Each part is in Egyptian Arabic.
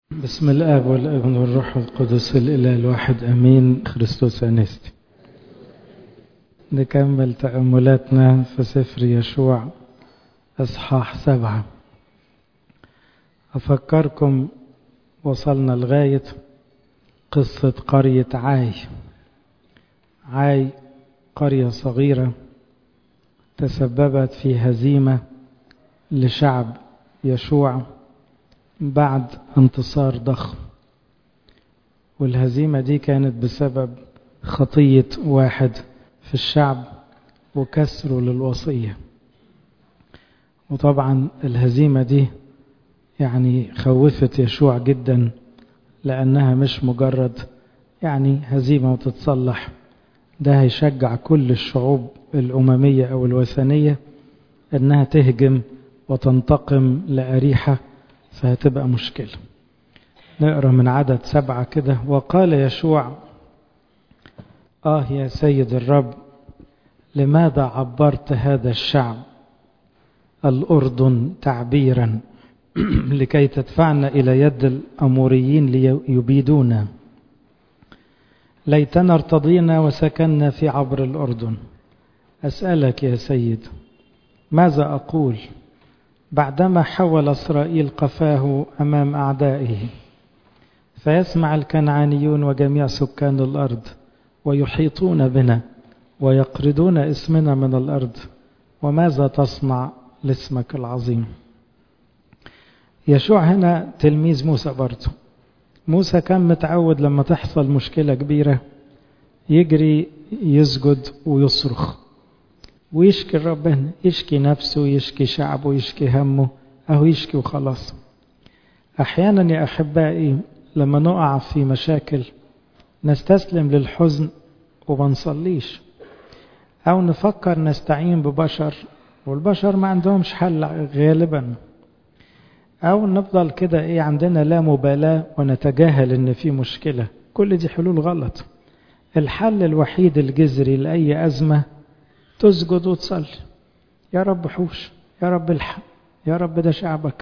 بسم الآب والابن والروح القدس الإله الواحد أمين خريستوس أنستي نكمل تأملاتنا في سفر يشوع إصحاح سبعة أفكركم وصلنا لغاية قصة قرية عاي عاي قرية صغيرة تسببت في هزيمة لشعب يشوع بعد انتصار ضخم والهزيمة دي كانت بسبب خطية واحد في الشعب وكسره للوصية وطبعا الهزيمة دي يعني خوفت يشوع جدا لأنها مش مجرد يعني هزيمة وتتصلح ده هيشجع كل الشعوب الأممية أو الوثنية أنها تهجم وتنتقم لأريحة فهتبقى مشكلة نقرأ من عدد سبعة كده وقال يشوع آه يا سيد الرب لماذا عبرت هذا الشعب الأردن تعبيرا لكي تدفعنا إلى يد الأموريين ليبيدونا ليتنا ارتضينا وسكننا في عبر الأردن أسألك يا سيد ماذا أقول بعدما حول إسرائيل قفاه أمام أعدائه فيسمع الكنعانيون وجميع سكان الأرض ويحيطون بنا ويقردون اسمنا من الأرض وماذا تصنع لاسمك العظيم يشوع هنا تلميذ موسى برضه موسى كان متعود لما تحصل مشكلة كبيرة يجري يسجد ويصرخ ويشكي ربنا يشكي نفسه يشكي شعبه يشكي همه أهو يشكي وخلاص أحيانا يا أحبائي لما نقع في مشاكل نستسلم للحزن وما نصليش أو نفكر نستعين ببشر والبشر ما عندهمش حل غالبا أو نفضل كده إيه عندنا لا مبالاة ونتجاهل إن في مشكلة كل دي حلول غلط الحل الوحيد الجذري لأي أزمة تسجد وتصلي يا رب حوش يا رب الحق يا رب ده شعبك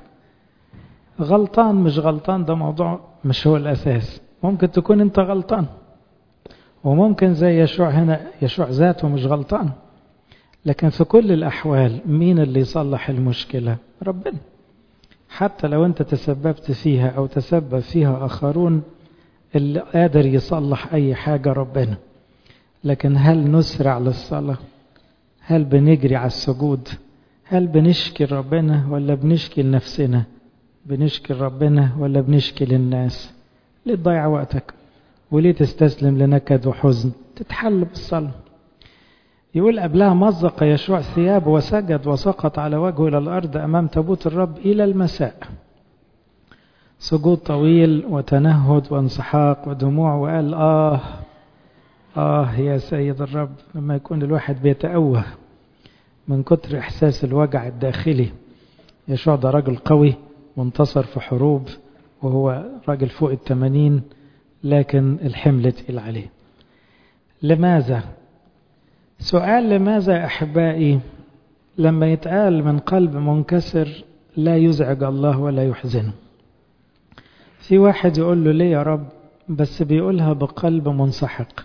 غلطان مش غلطان ده موضوع مش هو الأساس ممكن تكون أنت غلطان وممكن زي يشوع هنا يشوع ذاته مش غلطان لكن في كل الأحوال مين اللي يصلح المشكلة ربنا حتى لو أنت تسببت فيها أو تسبب فيها آخرون اللي قادر يصلح أي حاجة ربنا لكن هل نسرع للصلاة هل بنجري على السجود هل بنشكي ربنا ولا بنشكي لنفسنا بنشكي ربنا ولا بنشكي للناس ليه تضيع وقتك وليه تستسلم لنكد وحزن تتحل بالصلاة يقول قبلها مزق يشوع ثيابه وسجد وسقط على وجهه إلى الأرض أمام تابوت الرب إلى المساء سجود طويل وتنهد وانسحاق ودموع وقال آه آه يا سيد الرب لما يكون الواحد بيتأوه من كتر إحساس الوجع الداخلي يشوع ده راجل قوي وانتصر في حروب وهو راجل فوق التمانين لكن الحمل تقيل عليه لماذا سؤال لماذا يا أحبائي لما يتقال من قلب منكسر لا يزعج الله ولا يحزنه في واحد يقول له ليه يا رب بس بيقولها بقلب منسحق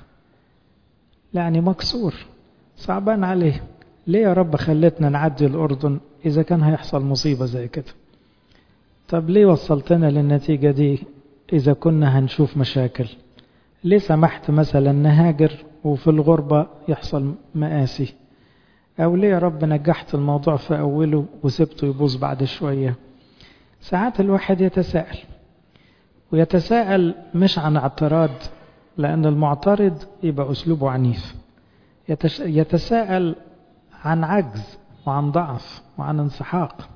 يعني مكسور صعبان عليه ليه يا رب خلتنا نعدي الأردن إذا كان هيحصل مصيبة زي كده طب ليه وصلتنا للنتيجة دي إذا كنا هنشوف مشاكل ليه سمحت مثلا نهاجر وفي الغربة يحصل مآسي أو ليه يا رب نجحت الموضوع في أوله وسبته يبوظ بعد شوية ساعات الواحد يتساءل ويتساءل مش عن اعتراض لأن المعترض يبقى أسلوبه عنيف يتساءل عن عجز وعن ضعف وعن انسحاق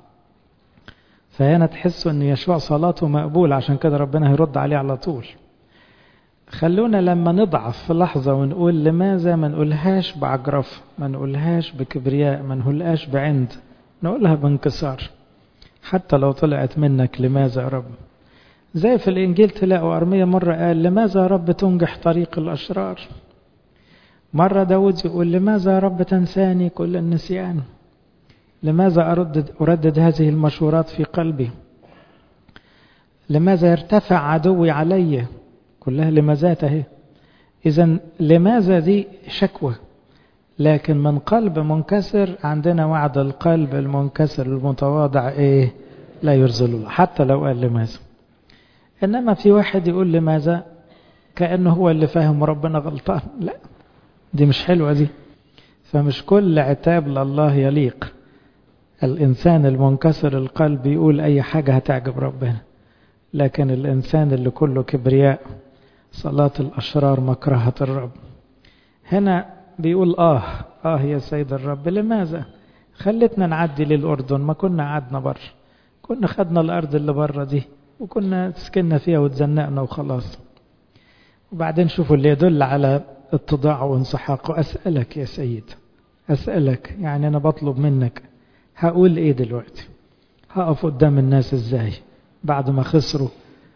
فهنا تحسوا أن يشوع صلاته مقبول عشان كده ربنا هيرد عليه على طول خلونا لما نضعف في لحظة ونقول لماذا ما نقولهاش بعجرف ما نقولهاش بكبرياء ما نقولهاش بعند نقولها بانكسار حتى لو طلعت منك لماذا يا رب زي في الإنجيل تلاقوا أرمية مرة قال لماذا يا رب تنجح طريق الأشرار مرة داود يقول لماذا يا رب تنساني كل النسيان لماذا أردد, أردد هذه المشورات في قلبي لماذا يرتفع عدوي علي كلها لماذا اهي إذا لماذا دي شكوى لكن من قلب منكسر عندنا وعد القلب المنكسر المتواضع إيه لا يرزل الله حتى لو قال لماذا إنما في واحد يقول لماذا كأنه هو اللي فاهم ربنا غلطان لا دي مش حلوة دي فمش كل عتاب لله يليق الإنسان المنكسر القلب يقول أي حاجة هتعجب ربنا لكن الإنسان اللي كله كبرياء صلاة الأشرار مكرهة الرب هنا بيقول آه آه يا سيد الرب لماذا خلتنا نعدي للأردن ما كنا قعدنا بره كنا خدنا الأرض اللي بره دي وكنا سكننا فيها وتزنقنا وخلاص وبعدين شوفوا اللي يدل على اتضاع وانسحاق أسألك يا سيد أسألك يعني أنا بطلب منك هقول إيه دلوقتي هقف قدام الناس إزاي بعد ما خسروا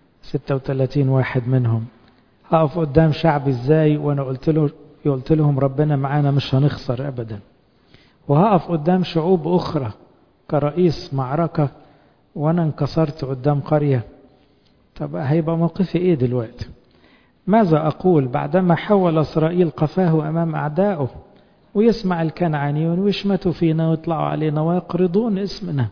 36 واحد منهم هقف قدام شعبي إزاي وأنا قلت له قلت لهم ربنا معانا مش هنخسر أبدا وهقف قدام شعوب أخرى كرئيس معركة وأنا انكسرت قدام قرية طب هيبقى موقفي إيه دلوقتي ماذا أقول بعدما حول إسرائيل قفاه أمام أعدائه ويسمع الكنعانيون ويشمتوا فينا ويطلعوا علينا ويقرضون اسمنا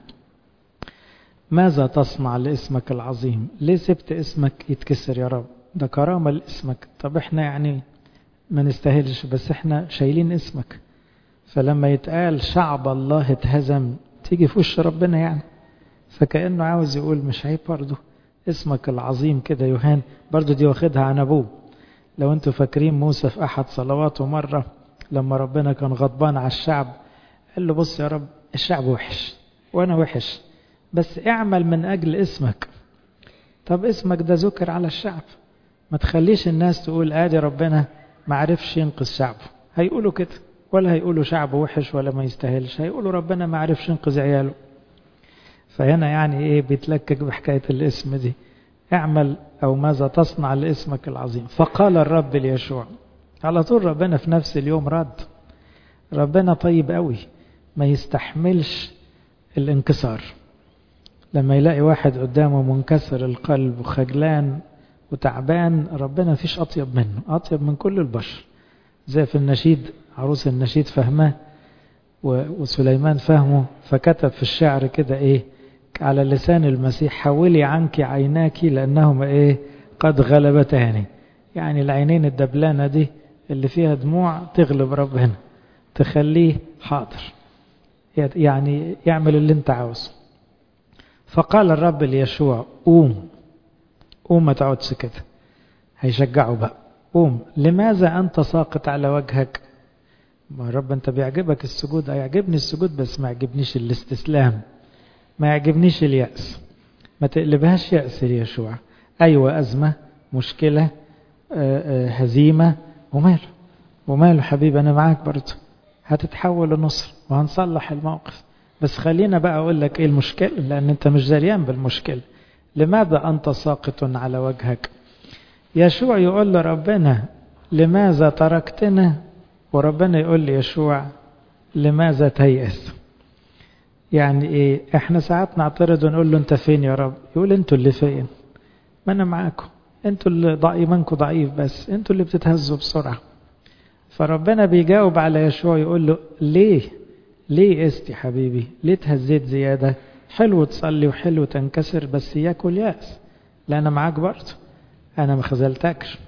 ماذا تصنع لاسمك العظيم ليه سبت اسمك يتكسر يا رب ده كرامة لاسمك طب احنا يعني ما نستاهلش بس احنا شايلين اسمك فلما يتقال شعب الله اتهزم تيجي في وش ربنا يعني فكأنه عاوز يقول مش عيب برضه اسمك العظيم كده يوهان برضه دي واخدها عن ابوه لو انتوا فاكرين موسى في احد صلواته مرة لما ربنا كان غضبان على الشعب قال له بص يا رب الشعب وحش وانا وحش بس اعمل من اجل اسمك طب اسمك ده ذكر على الشعب ما تخليش الناس تقول ادي ربنا ما عرفش ينقذ شعبه هيقولوا كده ولا هيقولوا شعبه وحش ولا ما يستاهلش هيقولوا ربنا ما عرفش ينقذ عياله فهنا يعني ايه بيتلكك بحكاية الاسم دي اعمل او ماذا تصنع لاسمك العظيم فقال الرب ليشوع على طول ربنا في نفس اليوم رد ربنا طيب قوي ما يستحملش الانكسار لما يلاقي واحد قدامه منكسر القلب وخجلان وتعبان ربنا فيش أطيب منه أطيب من كل البشر زي في النشيد عروس النشيد فهمه وسليمان فهمه فكتب في الشعر كده إيه على لسان المسيح حولي عنك عيناك لأنهما إيه قد غلبتاني يعني العينين الدبلانة دي اللي فيها دموع تغلب ربنا تخليه حاضر يعني يعمل اللي انت عاوزه فقال الرب ليشوع قوم قوم ما تقعدش كده هيشجعه بقى قوم لماذا أنت ساقط على وجهك ما رب أنت بيعجبك السجود هيعجبني السجود بس ما يعجبنيش الاستسلام ما يعجبنيش اليأس ما تقلبهاش يأس ليشوع أيوة أزمة مشكلة هزيمة وماله وماله حبيبي أنا معاك برضه هتتحول لنصر وهنصلح الموقف بس خلينا بقى أقول لك إيه المشكلة لأن أنت مش دريان بالمشكلة لماذا أنت ساقط على وجهك يشوع يقول لربنا لماذا تركتنا وربنا يقول لي يشوع لماذا تيأس يعني ايه احنا ساعات نعترض ونقول له انت فين يا رب يقول انتوا اللي فين ما انا معاكم انتوا اللي ضعيف ايمانكم ضعيف بس انتوا اللي بتتهزوا بسرعه فربنا بيجاوب على يشوع يقول له ليه ليه استي حبيبي ليه تهزيت زياده حلو تصلي وحلو تنكسر بس ياكل ياس لا انا معاك برضه انا ما خذلتكش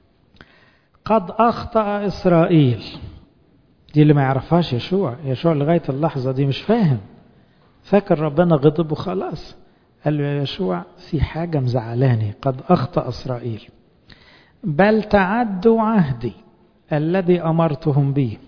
قد اخطا اسرائيل دي اللي ما يعرفهاش يشوع يشوع لغايه اللحظه دي مش فاهم فاكر ربنا غضب وخلاص قال له يا يشوع في حاجه مزعلاني قد اخطا اسرائيل بل تعدوا عهدي الذي امرتهم به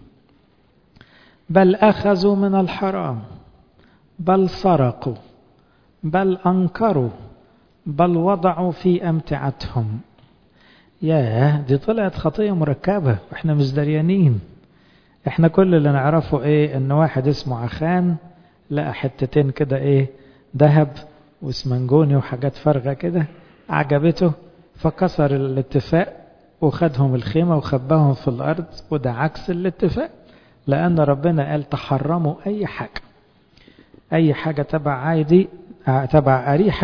بل اخذوا من الحرام بل سرقوا بل انكروا بل وضعوا في امتعتهم ياه دي طلعت خطيه مركبه واحنا مش دريانين احنا كل اللي نعرفه ايه ان واحد اسمه عخان لقى حتتين كده ايه ذهب واسمنجوني وحاجات فارغه كده عجبته فكسر الاتفاق وخدهم الخيمه وخباهم في الارض وده عكس الاتفاق لان ربنا قال تحرموا اي حاجه اي حاجه تبع عادي تبع اريحه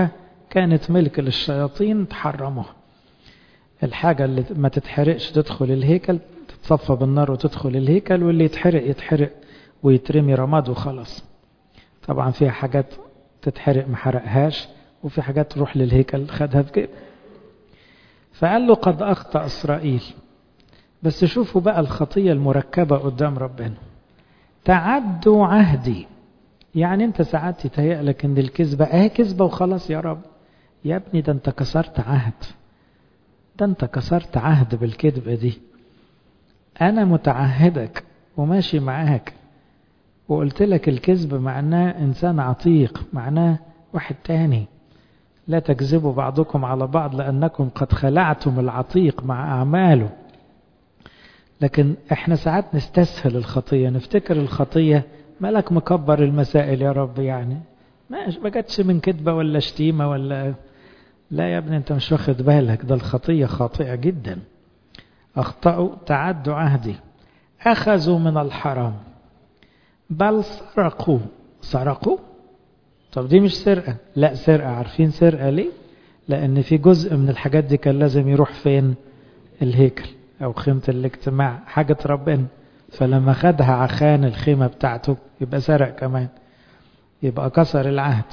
كانت ملك للشياطين تحرموها الحاجة اللي ما تتحرقش تدخل الهيكل تتصفى بالنار وتدخل الهيكل واللي يتحرق يتحرق ويترمي رماد وخلاص طبعا فيها حاجات تتحرق ما حرقهاش وفي حاجات تروح للهيكل خدها في جيب فقال له قد أخطأ إسرائيل بس شوفوا بقى الخطية المركبة قدام ربنا تعدوا عهدي يعني انت ساعات يتهيأ لك ان الكذبة اهي كذبة وخلاص يا رب يا ابني ده انت كسرت عهد ده انت كسرت عهد بالكذبة دي انا متعهدك وماشي معاك وقلت لك الكذب معناه انسان عتيق معناه واحد تاني لا تكذبوا بعضكم على بعض لانكم قد خلعتم العتيق مع اعماله لكن احنا ساعات نستسهل الخطية نفتكر الخطية مالك مكبر المسائل يا رب يعني ما جاتش من كذبة ولا شتيمة ولا لا يا ابني انت مش واخد بالك ده الخطية خاطئة جدا اخطأوا تعدوا عهدي اخذوا من الحرام بل سرقوا سرقوا طب دي مش سرقة لا سرقة عارفين سرقة ليه لان في جزء من الحاجات دي كان لازم يروح فين الهيكل او خيمة الاجتماع حاجة ربنا فلما خدها عخان الخيمة بتاعته يبقى سرق كمان يبقى كسر العهد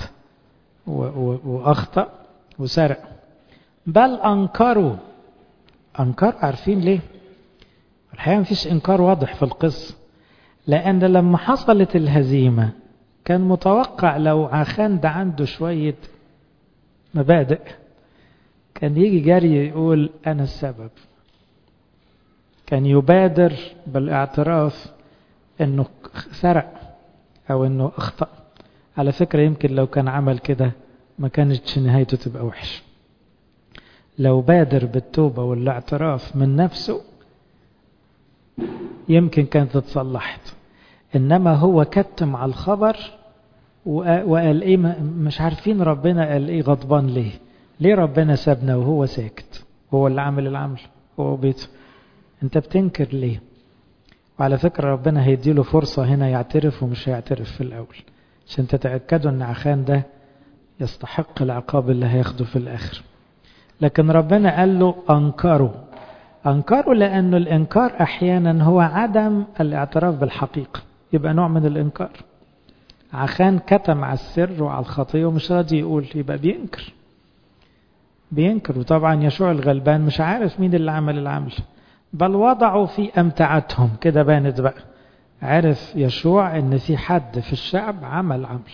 وأخطأ وسرق بل أنكروا أنكر عارفين ليه الحقيقة مفيش إنكار واضح في القصة لأن لما حصلت الهزيمة كان متوقع لو عخان ده عنده شوية مبادئ كان يجي جري يقول أنا السبب كان يبادر بالاعتراف انه سرق او انه اخطأ على فكرة يمكن لو كان عمل كده ما كانتش نهايته تبقى وحش لو بادر بالتوبة والاعتراف من نفسه يمكن كانت اتصلحت انما هو كتم على الخبر وقال ايه مش عارفين ربنا قال ايه غضبان ليه ليه ربنا سابنا وهو ساكت هو اللي عامل العمل هو بيته انت بتنكر ليه وعلى فكرة ربنا هيديله فرصة هنا يعترف ومش هيعترف في الأول عشان تتأكدوا ان عخان ده يستحق العقاب اللي هياخده في الآخر لكن ربنا قال له أنكروا أنكروا لأنه الإنكار أحيانا هو عدم الاعتراف بالحقيقة يبقى نوع من الإنكار عخان كتم على السر وعلى الخطية ومش راضي يقول يبقى بينكر بينكر وطبعا يشوع الغلبان مش عارف مين اللي عمل العمل بل وضعوا في أمتعتهم كده بانت بقى عرف يشوع ان في حد في الشعب عمل عمل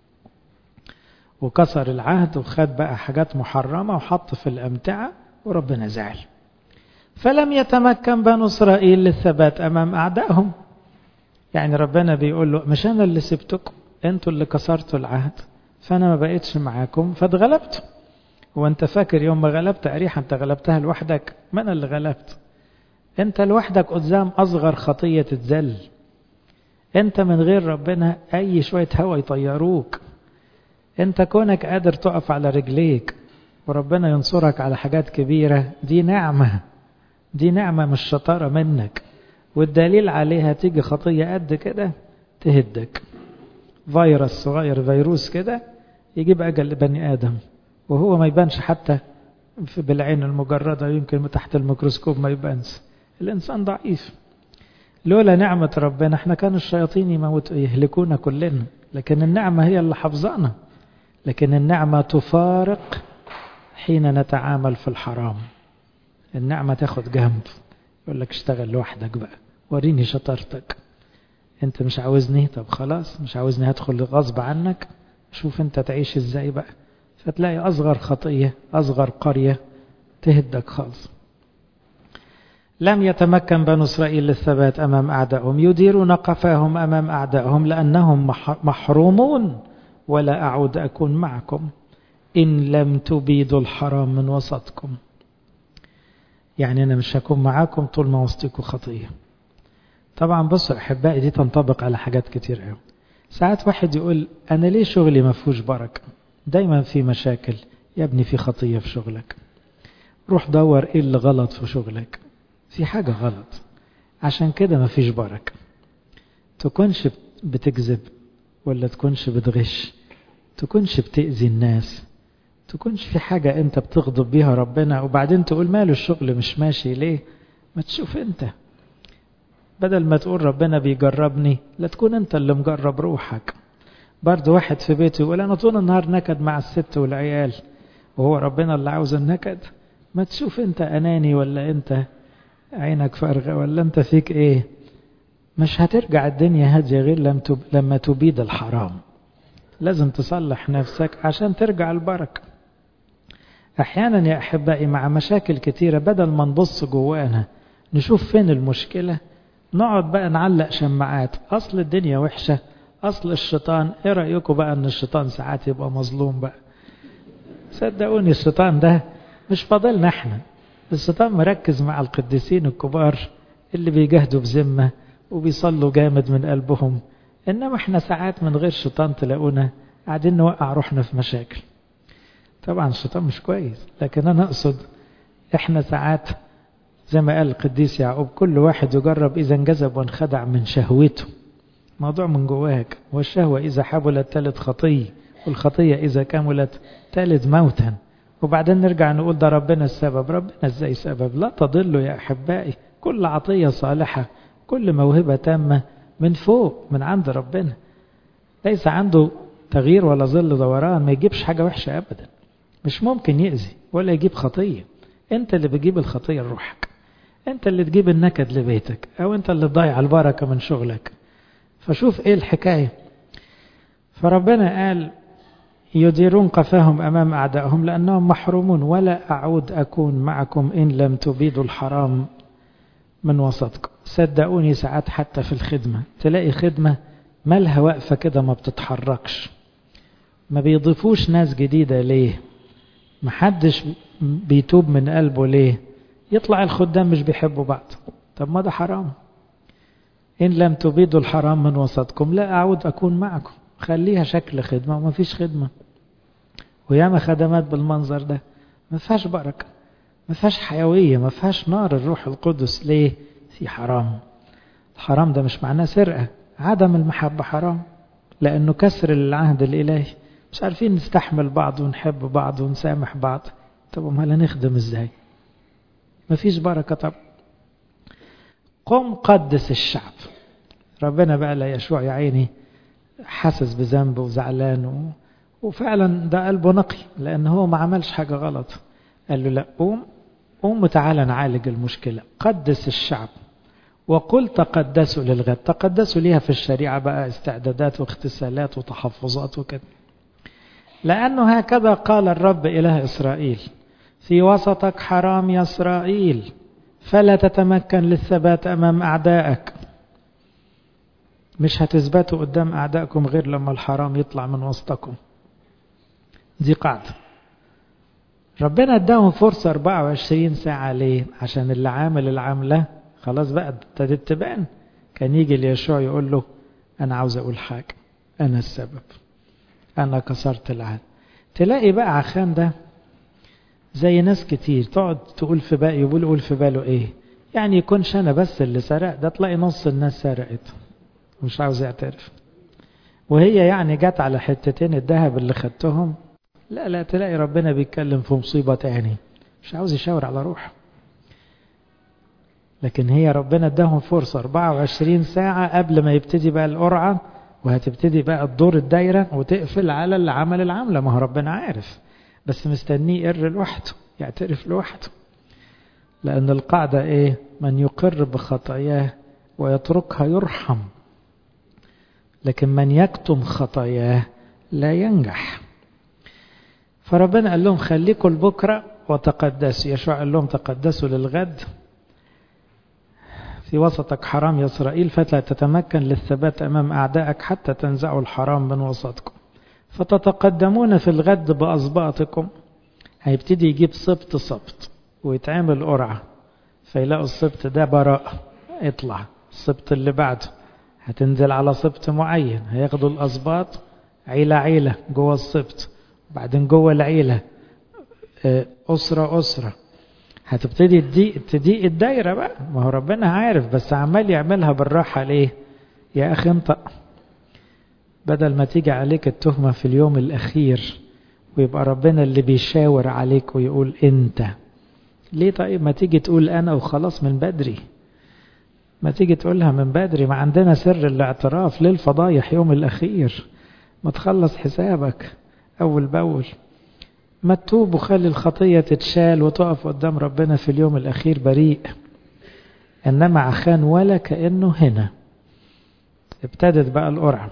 وكسر العهد وخد بقى حاجات محرمة وحط في الأمتعة وربنا زعل فلم يتمكن بنو إسرائيل للثبات أمام أعدائهم يعني ربنا بيقول له مش أنا اللي سبتكم أنتوا اللي كسرتوا العهد فأنا ما بقيتش معاكم فاتغلبت وانت فاكر يوم ما غلبت أريحة انت غلبتها لوحدك ما أنا اللي غلبت انت لوحدك قدام أصغر خطية تتذل انت من غير ربنا أي شوية هوا يطيروك انت كونك قادر تقف على رجليك وربنا ينصرك على حاجات كبيرة دي نعمة دي نعمة مش شطارة منك والدليل عليها تيجي خطية قد كده تهدك فيروس صغير فيروس كده يجيب أجل بني آدم وهو ما يبانش حتى بالعين المجردة يمكن تحت الميكروسكوب ما يبانش الإنسان ضعيف لولا نعمة ربنا احنا كان الشياطين يموت يهلكونا كلنا لكن النعمة هي اللي حفظنا لكن النعمة تفارق حين نتعامل في الحرام النعمة تاخد جنب يقول لك اشتغل لوحدك بقى وريني شطارتك انت مش عاوزني طب خلاص مش عاوزني هدخل غصب عنك شوف انت تعيش ازاي بقى فتلاقي اصغر خطية اصغر قرية تهدك خالص لم يتمكن بنو إسرائيل للثبات أمام أعدائهم يديرون قفاهم أمام أعدائهم لأنهم محرومون ولا أعود أكون معكم إن لم تبيدوا الحرام من وسطكم يعني أنا مش هكون معاكم طول ما وسطكم خطية طبعا بصوا أحبائي دي تنطبق على حاجات كتير قوي ساعات واحد يقول أنا ليه شغلي ما فيهوش بركة دايما في مشاكل يا ابني في خطية في شغلك روح دور ايه اللي غلط في شغلك في حاجة غلط عشان كده ما فيش بركة تكونش بتكذب ولا تكونش بتغش تكونش بتأذي الناس تكونش في حاجة انت بتغضب بيها ربنا وبعدين تقول ماله الشغل مش ماشي ليه ما تشوف انت بدل ما تقول ربنا بيجربني لا تكون انت اللي مجرب روحك برضه واحد في بيته يقول انا طول النهار نكد مع الست والعيال وهو ربنا اللي عاوز النكد ما تشوف انت اناني ولا انت عينك فارغه ولا انت فيك ايه مش هترجع الدنيا هاديه غير لما تبيد الحرام لازم تصلح نفسك عشان ترجع البركه احيانا يا احبائي مع مشاكل كتيره بدل ما نبص جوانا نشوف فين المشكله نقعد بقى نعلق شماعات اصل الدنيا وحشه اصل الشيطان ايه رايكم بقى ان الشيطان ساعات يبقى مظلوم بقى صدقوني الشيطان ده مش فاضلنا احنا الشيطان مركز مع القديسين الكبار اللي بيجاهدوا بذمه وبيصلوا جامد من قلبهم انما احنا ساعات من غير شيطان تلاقونا قاعدين نوقع روحنا في مشاكل طبعا الشيطان مش كويس لكن انا اقصد احنا ساعات زي ما قال القديس يعقوب كل واحد يجرب اذا انجذب وانخدع من شهوته موضوع من جواك والشهوة إذا حبلت تلد خطية والخطية إذا كملت تلد موتا وبعدين نرجع نقول ده ربنا السبب ربنا ازاي سبب لا تضلوا يا أحبائي كل عطية صالحة كل موهبة تامة من فوق من عند ربنا ليس عنده تغيير ولا ظل دوران ما يجيبش حاجة وحشة أبدا مش ممكن يأذي ولا يجيب خطية انت اللي بتجيب الخطية لروحك انت اللي تجيب النكد لبيتك او انت اللي تضيع البركة من شغلك فشوف ايه الحكاية فربنا قال يديرون قفاهم أمام أعدائهم لأنهم محرومون ولا أعود أكون معكم إن لم تبيدوا الحرام من وسطكم صدقوني ساعات حتى في الخدمة تلاقي خدمة مالها واقفة كده ما بتتحركش ما بيضيفوش ناس جديدة ليه محدش بيتوب من قلبه ليه يطلع الخدام مش بيحبوا بعض طب ما ده حرام إن لم تبيدوا الحرام من وسطكم لا أعود أكون معكم خليها شكل خدمة وما فيش خدمة وياما خدمات بالمنظر ده ما فيهاش بركة ما فيهاش حيوية ما فيهاش نار الروح القدس ليه في حرام الحرام ده مش معناه سرقة عدم المحبة حرام لأنه كسر العهد الإلهي مش عارفين نستحمل بعض ونحب بعض ونسامح بعض طب امال هنخدم ازاي ما فيش بركة طب قم قدس الشعب ربنا بقى لا يشوع يا عيني حاسس بذنب وزعلان و... وفعلا ده قلبه نقي لأن هو ما عملش حاجة غلط قال له لا قوم قوم وتعالى نعالج المشكلة قدس الشعب وقل تقدسوا للغد تقدسوا ليها في الشريعة بقى استعدادات واغتسالات وتحفظات وكده لأنه هكذا قال الرب إله إسرائيل في وسطك حرام يا إسرائيل فلا تتمكن للثبات أمام أعدائك مش هتثبتوا قدام أعدائكم غير لما الحرام يطلع من وسطكم دي قاعدة ربنا اداهم فرصة 24 ساعة ليه عشان اللي عامل العاملة خلاص بقى ابتدت تبان كان يجي ليشوع يقول له أنا عاوز أقول حاجة أنا السبب أنا كسرت العهد تلاقي بقى عخان ده زي ناس كتير تقعد تقول في باقي يقول يقول في باله إيه يعني يكونش أنا بس اللي سرق ده تلاقي نص الناس سرقت مش عاوز يعترف وهي يعني جت على حتتين الذهب اللي خدتهم لا لا تلاقي ربنا بيتكلم في مصيبة تاني مش عاوز يشاور على روحه لكن هي ربنا اداهم فرصة 24 ساعة قبل ما يبتدي بقى القرعة وهتبتدي بقى تدور الدايرة وتقفل على اللي عمل العملة ما هو ربنا عارف بس مستنيه يقر لوحده يعترف لوحده لأن القاعدة إيه من يقر بخطاياه ويتركها يرحم لكن من يكتم خطاياه لا ينجح فربنا قال لهم خليكم لبكرة وتقدسوا يشوع قال لهم تقدسوا للغد في وسطك حرام يا إسرائيل فلا تتمكن للثبات أمام أعدائك حتى تنزعوا الحرام من وسطكم فتتقدمون في الغد بأصباطكم هيبتدي يجيب سبط سبط ويتعمل قرعة فيلاقوا السبط ده براء اطلع السبط اللي بعده هتنزل على سبط معين هياخدوا الأسباط عيلة عيلة جوه السبط بعدين جوه العيلة أسرة أسرة هتبتدي تضيق تضيق الدايرة بقى ما هو ربنا عارف بس عمال يعملها بالراحة ليه يا أخي انطق بدل ما تيجي عليك التهمة في اليوم الأخير ويبقى ربنا اللي بيشاور عليك ويقول انت ليه طيب ما تيجي تقول انا وخلاص من بدري ما تيجي تقولها من بدري ما عندنا سر الاعتراف للفضايح يوم الاخير ما تخلص حسابك اول باول ما تتوب وخلي الخطية تتشال وتقف قدام ربنا في اليوم الأخير بريء إنما عخان ولا كأنه هنا ابتدت بقى القرعة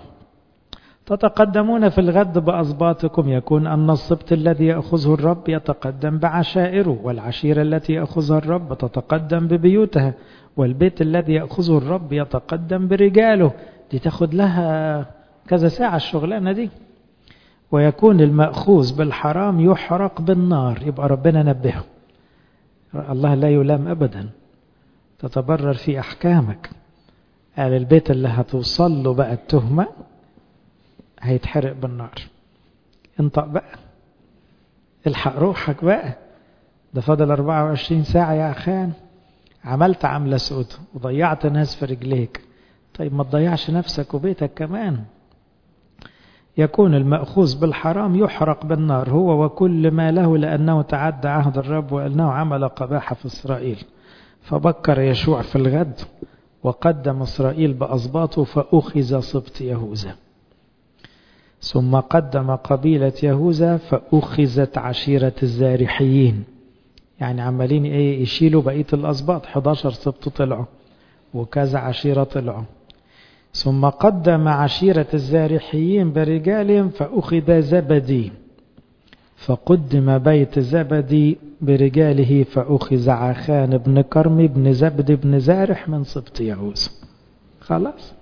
تتقدمون في الغد بأصباطكم يكون أن السبط الذي يأخذه الرب يتقدم بعشائره والعشيرة التي يأخذها الرب تتقدم ببيوتها والبيت الذي يأخذه الرب يتقدم برجاله دي تاخد لها كذا ساعة الشغلانة دي ويكون المأخوذ بالحرام يحرق بالنار يبقى ربنا نبهه الله لا يلام أبدا تتبرر في أحكامك قال البيت اللي هتوصل له بقى التهمة هيتحرق بالنار انطق بقى الحق روحك بقى ده فاضل 24 ساعة يا أخان عملت عملة سود وضيعت ناس في رجليك طيب ما تضيعش نفسك وبيتك كمان يكون المأخوذ بالحرام يحرق بالنار هو وكل ما له لأنه تعدى عهد الرب وأنه عمل قباحة في إسرائيل فبكر يشوع في الغد وقدم إسرائيل بأصباطه فأخذ سبط يهوذا ثم قدم قبيلة يهوذا فأخذت عشيرة الزارحيين يعني عمالين ايه يشيلوا بقية الأسباط 11 سبط طلعوا وكذا عشيرة طلعوا ثم قدم عشيرة الزارحيين برجالهم فأخذ زبدي فقدم بيت زبدي برجاله فأخذ عخان بن كرم بن زبد بن زارح من سبط يهوذا خلاص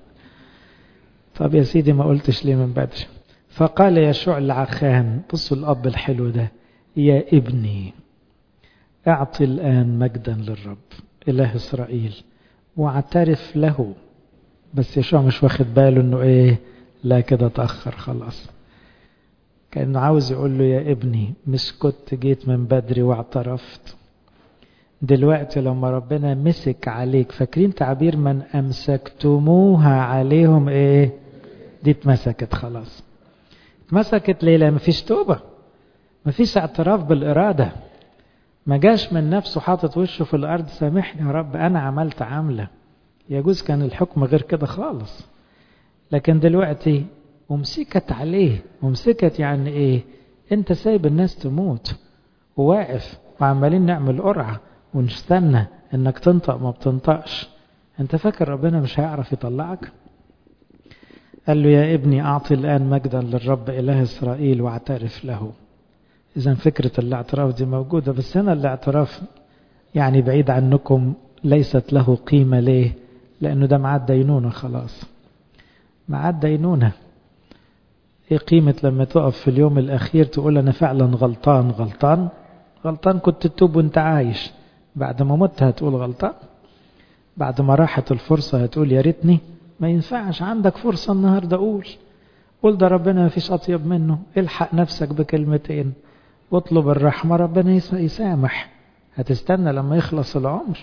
طب يا سيدي ما قلتش ليه من بدري فقال يشوع لعخان بصوا الأب الحلو ده يا ابني اعطي الآن مجدا للرب إله إسرائيل واعترف له بس يشوع مش واخد باله انه ايه لا كده تأخر خلاص كأنه عاوز يقول له يا ابني مش كنت جيت من بدري واعترفت دلوقتي لما ربنا مسك عليك فاكرين تعبير من أمسكتموها عليهم ايه دي اتمسكت خلاص اتمسكت ليه لا مفيش توبة مفيش اعتراف بالإرادة ما جاش من نفسه حاطط وشه في الأرض سامحني يا رب أنا عملت عملة يجوز كان الحكم غير كده خالص لكن دلوقتي ومسكت عليه ومسكت يعني ايه انت سايب الناس تموت وواقف وعمالين نعمل قرعة ونستنى انك تنطق ما بتنطقش انت فاكر ربنا مش هيعرف يطلعك قال له يا ابني اعطي الان مجدا للرب اله اسرائيل واعترف له اذا فكرة الاعتراف دي موجودة بس هنا الاعتراف يعني بعيد عنكم ليست له قيمة ليه لأنه ده معاد دينونة خلاص معاد دينونة ايه قيمة لما تقف في اليوم الأخير تقول أنا فعلا غلطان غلطان غلطان كنت تتوب وانت عايش بعد ما مت هتقول غلطان بعد ما راحت الفرصة هتقول يا ريتني ما ينفعش عندك فرصة النهاردة قول قول ده ربنا ما فيش أطيب منه الحق نفسك بكلمتين واطلب الرحمة ربنا يسامح هتستنى لما يخلص العمر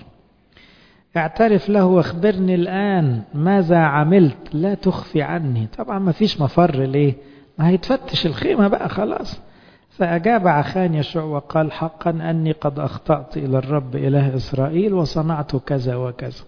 اعترف له واخبرني الآن ماذا عملت لا تخفي عني طبعا ما فيش مفر ليه ما هيتفتش الخيمة بقى خلاص فأجاب عخان يشوع وقال حقا أني قد أخطأت إلى الرب إله إسرائيل وصنعت كذا وكذا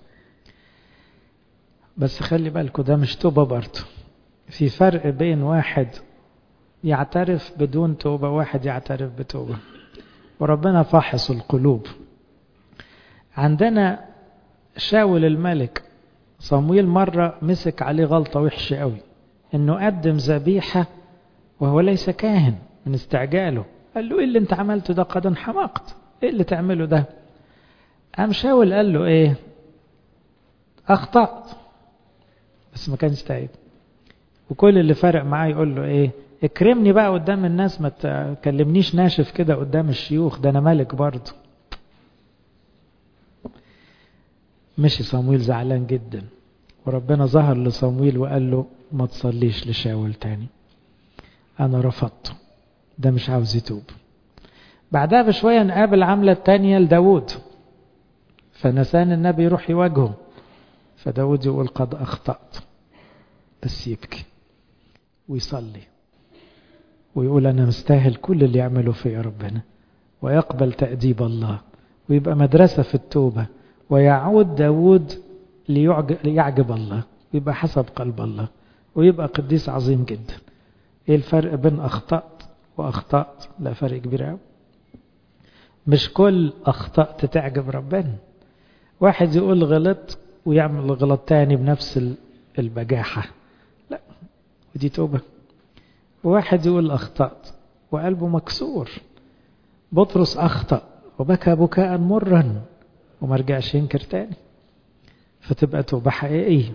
بس خلي بالكم ده مش توبة برضه في فرق بين واحد يعترف بدون توبة واحد يعترف بتوبة وربنا فاحص القلوب عندنا شاول الملك صمويل مرة مسك عليه غلطة وحشة قوي انه قدم ذبيحة وهو ليس كاهن من استعجاله قال له ايه اللي انت عملته ده قد انحمقت ايه اللي تعمله ده قام شاول قال له ايه اخطأت بس ما كانش تايب وكل اللي فارق معاه يقول له ايه اكرمني بقى قدام الناس ما تكلمنيش ناشف كده قدام الشيوخ ده انا ملك برضه مشي صمويل زعلان جدا وربنا ظهر لصمويل وقال له ما تصليش لشاول تاني انا رفضته ده مش عاوز يتوب بعدها بشوية نقابل عملة تانية لداود فنسان النبي يروح يواجهه فداود يقول قد أخطأت بس يبكي ويصلي ويقول أنا مستاهل كل اللي يعمله فيا ربنا ويقبل تأديب الله ويبقى مدرسة في التوبة ويعود داود ليعجب الله ويبقى حسب قلب الله ويبقى قديس عظيم جدا ايه الفرق بين اخطأت واخطأت لا فرق كبير قوي مش كل اخطأت تعجب ربنا واحد يقول غلط ويعمل غلط تاني بنفس البجاحة لا ودي توبة وواحد يقول اخطأت وقلبه مكسور بطرس اخطأ وبكى بكاء مرا وما رجعش ينكر تاني فتبقى توبة حقيقية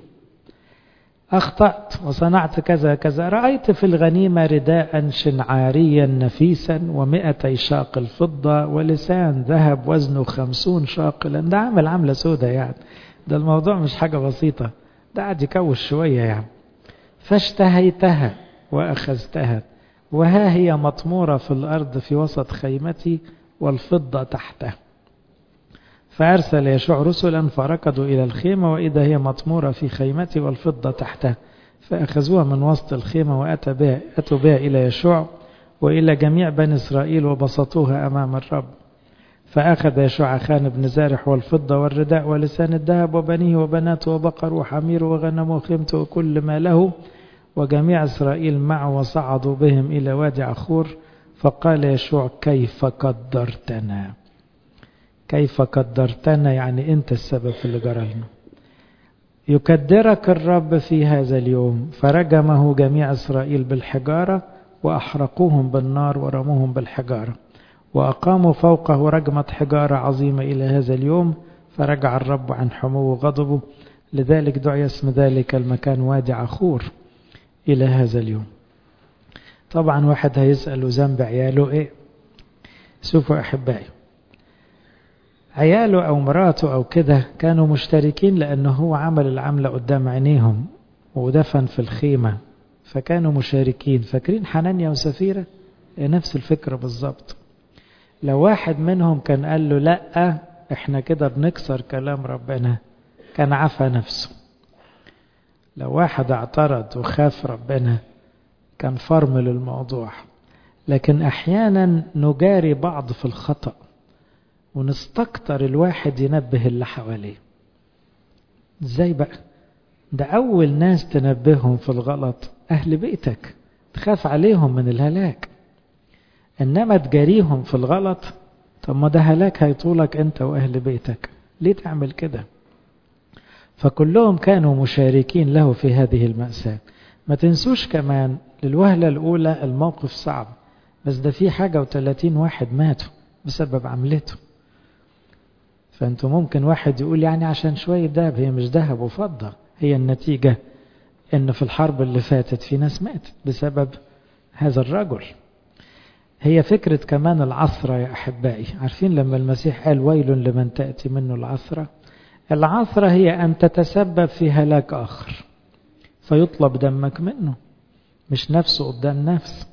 أخطأت وصنعت كذا كذا رأيت في الغنيمة رداء شنعاريا نفيسا ومئتي شاق الفضة ولسان ذهب وزنه خمسون شاقلا ده عمل عملة سودة يعني ده الموضوع مش حاجة بسيطة ده قاعد يكوش شوية يعني فاشتهيتها وأخذتها وها هي مطمورة في الأرض في وسط خيمتي والفضة تحتها فأرسل يشوع رسلا فركضوا إلى الخيمة وإذا هي مطمورة في خيمتي والفضة تحتها فأخذوها من وسط الخيمة وأتى بها أتوا بها إلى يشوع وإلى جميع بني إسرائيل وبسطوها أمام الرب فأخذ يشوع خان بن زارح والفضة والرداء ولسان الذهب وبنيه وبناته وبقر وحمير وغنم وخيمته وكل ما له وجميع إسرائيل معه وصعدوا بهم إلى وادي عخور فقال يشوع كيف قدرتنا كيف قدرتنا يعني أنت السبب في اللي جرى لنا يكدرك الرب في هذا اليوم فرجمه جميع إسرائيل بالحجارة وأحرقوهم بالنار ورموهم بالحجارة وأقاموا فوقه رجمة حجارة عظيمة إلى هذا اليوم فرجع الرب عن حمو غضبه لذلك دعي اسم ذلك المكان وادي عخور إلى هذا اليوم طبعا واحد هيسأل ذنب عياله إيه شوفوا أحبائي عياله أو مراته أو كده كانوا مشتركين لأنه هو عمل العملة قدام عينيهم ودفن في الخيمة فكانوا مشاركين فاكرين حنانيا وسفيرة نفس الفكرة بالظبط لو واحد منهم كان قال له لا احنا كده بنكسر كلام ربنا كان عفى نفسه لو واحد اعترض وخاف ربنا كان فرمل الموضوع لكن احيانا نجاري بعض في الخطأ ونستكتر الواحد ينبه اللي حواليه ازاي بقى ده اول ناس تنبههم في الغلط اهل بيتك تخاف عليهم من الهلاك انما تجاريهم في الغلط طب ما ده هلاك هيطولك انت واهل بيتك ليه تعمل كده فكلهم كانوا مشاركين له في هذه المأساة ما تنسوش كمان للوهلة الأولى الموقف صعب بس ده في حاجة وثلاثين واحد ماتوا بسبب عملته فأنتوا ممكن واحد يقول يعني عشان شوية دهب هي مش ذهب وفضة هي النتيجة إن في الحرب اللي فاتت في ناس ماتت بسبب هذا الرجل هي فكرة كمان العصرة يا أحبائي عارفين لما المسيح قال ويل لمن تأتي منه العصرة العثرة هي أن تتسبب في هلاك آخر فيطلب دمك منه مش نفسه قدام نفس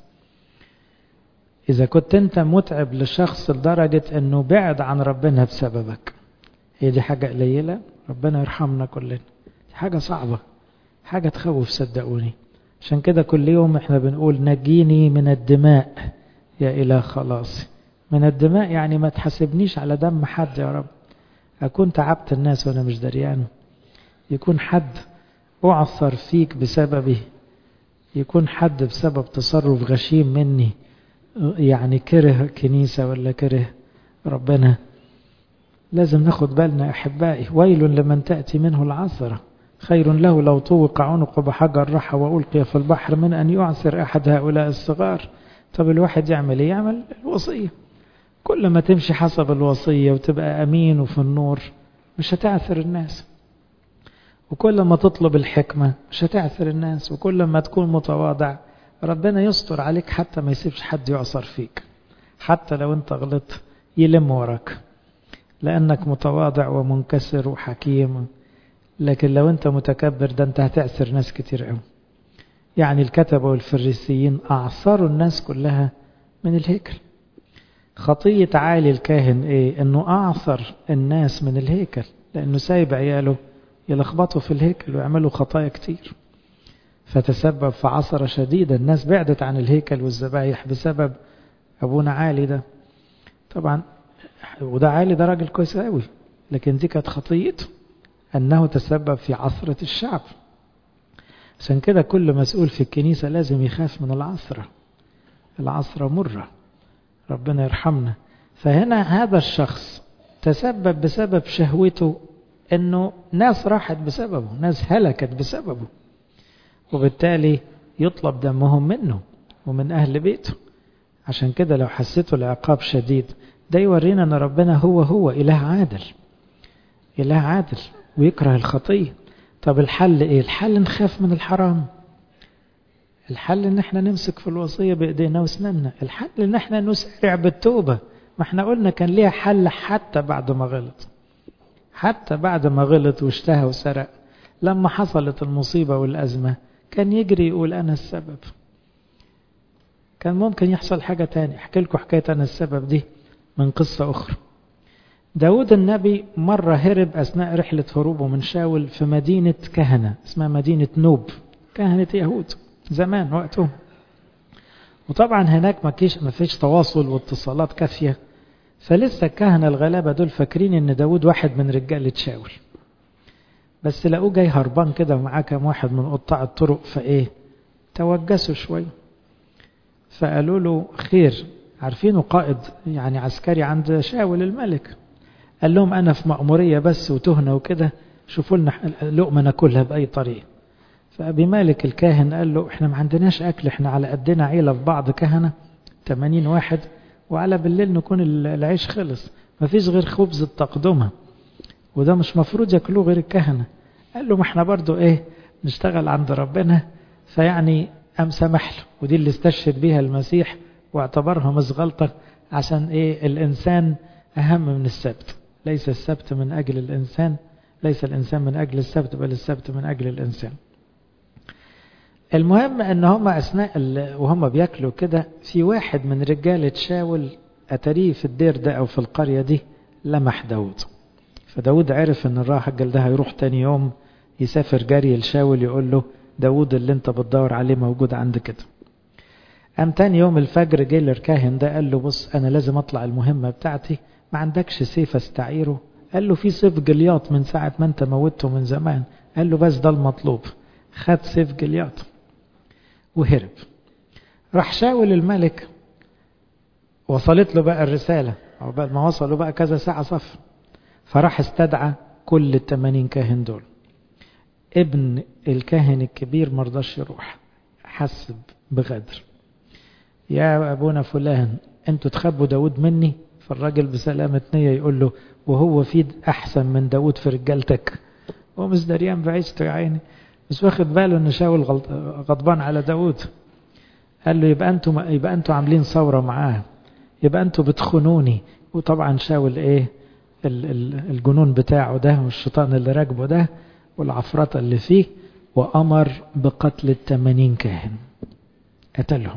إذا كنت أنت متعب لشخص لدرجة أنه بعد عن ربنا بسببك هي دي حاجة قليلة ربنا يرحمنا كلنا دي حاجة صعبة حاجة تخوف صدقوني عشان كده كل يوم احنا بنقول نجيني من الدماء يا إله خلاصي من الدماء يعني ما تحاسبنيش على دم حد يا رب أكون تعبت الناس وأنا مش دريان يكون حد أعثر فيك بسببه يكون حد بسبب تصرف غشيم مني يعني كره كنيسة ولا كره ربنا لازم ناخد بالنا أحبائي ويل لمن تأتي منه العثرة خير له لو طوق عنقه بحجر رحى وألقي في البحر من أن يعثر أحد هؤلاء الصغار طب الواحد يعمل ايه يعمل الوصية كل ما تمشي حسب الوصية وتبقى أمين وفي النور مش هتعثر الناس وكل ما تطلب الحكمة مش هتعثر الناس وكل ما تكون متواضع ربنا يستر عليك حتى ما يسيبش حد يعصر فيك حتى لو انت غلطت يلم وراك لأنك متواضع ومنكسر وحكيم لكن لو انت متكبر ده انت هتعثر ناس كتير قوي يعني الكتبة والفريسيين أعصروا الناس كلها من الهيكل خطية عالي الكاهن ايه انه أعصر الناس من الهيكل لأنه سايب عياله يلخبطوا في الهيكل ويعملوا خطايا كتير فتسبب في عصرة شديدة الناس بعدت عن الهيكل والذبايح بسبب أبونا عالي ده طبعا وده عالي ده راجل كويس قوي لكن دي كانت خطيته أنه تسبب في عصرة الشعب عشان كده كل مسؤول في الكنيسة لازم يخاف من العصرة العصرة مرة ربنا يرحمنا فهنا هذا الشخص تسبب بسبب شهوته انه ناس راحت بسببه ناس هلكت بسببه وبالتالي يطلب دمهم منه ومن اهل بيته عشان كده لو حسيتوا العقاب شديد ده يورينا ان ربنا هو هو اله عادل اله عادل ويكره الخطيه طب الحل ايه الحل نخاف من الحرام الحل ان احنا نمسك في الوصية بايدينا واسناننا الحل ان احنا نسارع بالتوبة ما احنا قلنا كان ليها حل حتى بعد ما غلط حتى بعد ما غلط واشتهى وسرق لما حصلت المصيبة والأزمة كان يجري يقول أنا السبب كان ممكن يحصل حاجة تاني احكي لكم حكاية أنا السبب دي من قصة أخرى داود النبي مرة هرب أثناء رحلة هروبه من شاول في مدينة كهنة اسمها مدينة نوب كهنة يهود زمان وقتهم وطبعا هناك ما كيش ما فيش تواصل واتصالات كافية فلسه الكهنة الغلابة دول فاكرين ان داود واحد من رجالة شاول بس لقوه جاي هربان كده ومعاه كام واحد من قطاع الطرق فايه توجسوا شوية فقالوا له خير عارفينه قائد يعني عسكري عند شاول الملك قال لهم انا في مأمورية بس وتهنة وكده شوفوا لنا لقمة ناكلها بأي طريقة فأبي مالك الكاهن قال له احنا ما عندناش أكل احنا على قدنا عيلة في بعض كهنة 80 واحد وعلى بالليل نكون العيش خلص ما فيش غير خبز التقدمة وده مش مفروض ياكلوه غير الكهنة قال له ما احنا برضو ايه نشتغل عند ربنا فيعني أم سمح له ودي اللي استشهد بيها المسيح واعتبرها مش غلطة عشان ايه الإنسان أهم من السبت ليس السبت من أجل الإنسان ليس الإنسان من أجل السبت بل السبت من أجل الإنسان المهم ان هم اثناء وهم بياكلوا كده في واحد من رجاله شاول اتاريه في الدير ده او في القريه دي لمح داود فداود عرف ان الراجل ده هيروح تاني يوم يسافر جري لشاول يقول له داود اللي انت بتدور عليه موجود عند كده قام تاني يوم الفجر جه الكاهن ده قال له بص انا لازم اطلع المهمه بتاعتي ما عندكش سيف استعيره قال له في سيف جلياط من ساعه ما انت موته من زمان قال له بس ده المطلوب خد سيف جلياط وهرب راح شاول الملك وصلت له بقى الرسالة عقبال ما وصلوا بقى كذا ساعة صف فراح استدعى كل التمانين كاهن دول ابن الكاهن الكبير مرضاش يروح حس بغدر يا أبونا فلان انتوا تخبوا داود مني فالراجل بسلامة نية يقول له وهو في أحسن من داود في رجالتك هو مش دريان بعيشته يا عيني مش واخد باله ان شاول غضبان على داود قال له يبقى انتوا يبقى انتوا عاملين ثوره معاه يبقى انتوا بتخونوني وطبعا شاول ايه الجنون بتاعه ده والشيطان اللي راكبه ده والعفرطه اللي فيه وامر بقتل التمانين كاهن قتلهم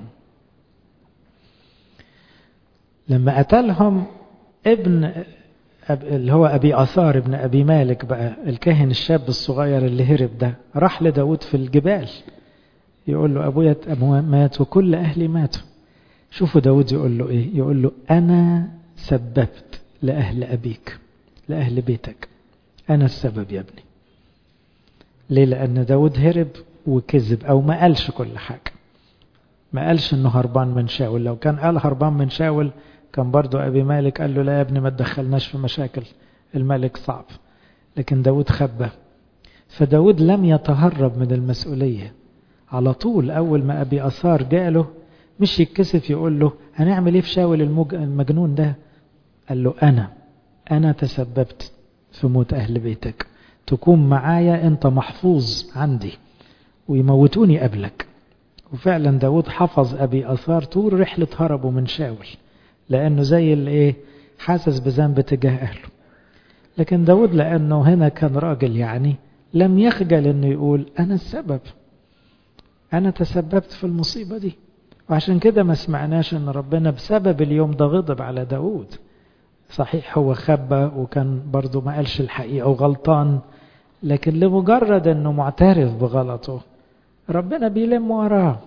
لما قتلهم ابن اللي هو أبي أثار ابن أبي مالك بقى الكاهن الشاب الصغير اللي هرب ده راح لداود في الجبال يقول له أبويا مات وكل أهلي ماتوا شوفوا داود يقول له إيه يقول له أنا سببت لأهل أبيك لأهل بيتك أنا السبب يا ابني ليه لأن داود هرب وكذب أو ما قالش كل حاجة ما قالش انه هربان من شاول لو كان قال هربان من شاول كان برضو أبي مالك قال له لا يا ابني ما تدخلناش في مشاكل الملك صعب لكن داود خبى فداود لم يتهرب من المسؤولية على طول أول ما أبي أثار جاله مش يتكسف يقول له هنعمل ايه في شاول المج... المجنون ده قال له أنا أنا تسببت في موت أهل بيتك تكون معايا أنت محفوظ عندي ويموتوني قبلك وفعلا داود حفظ أبي أثار طول رحلة هربه من شاول لأنه زي الايه حاسس بذنب تجاه أهله لكن داود لأنه هنا كان راجل يعني لم يخجل أنه يقول أنا السبب أنا تسببت في المصيبة دي وعشان كده ما سمعناش أن ربنا بسبب اليوم ده غضب على داود صحيح هو خبى وكان برضه ما قالش الحقيقة وغلطان لكن لمجرد أنه معترف بغلطه ربنا بيلم وراه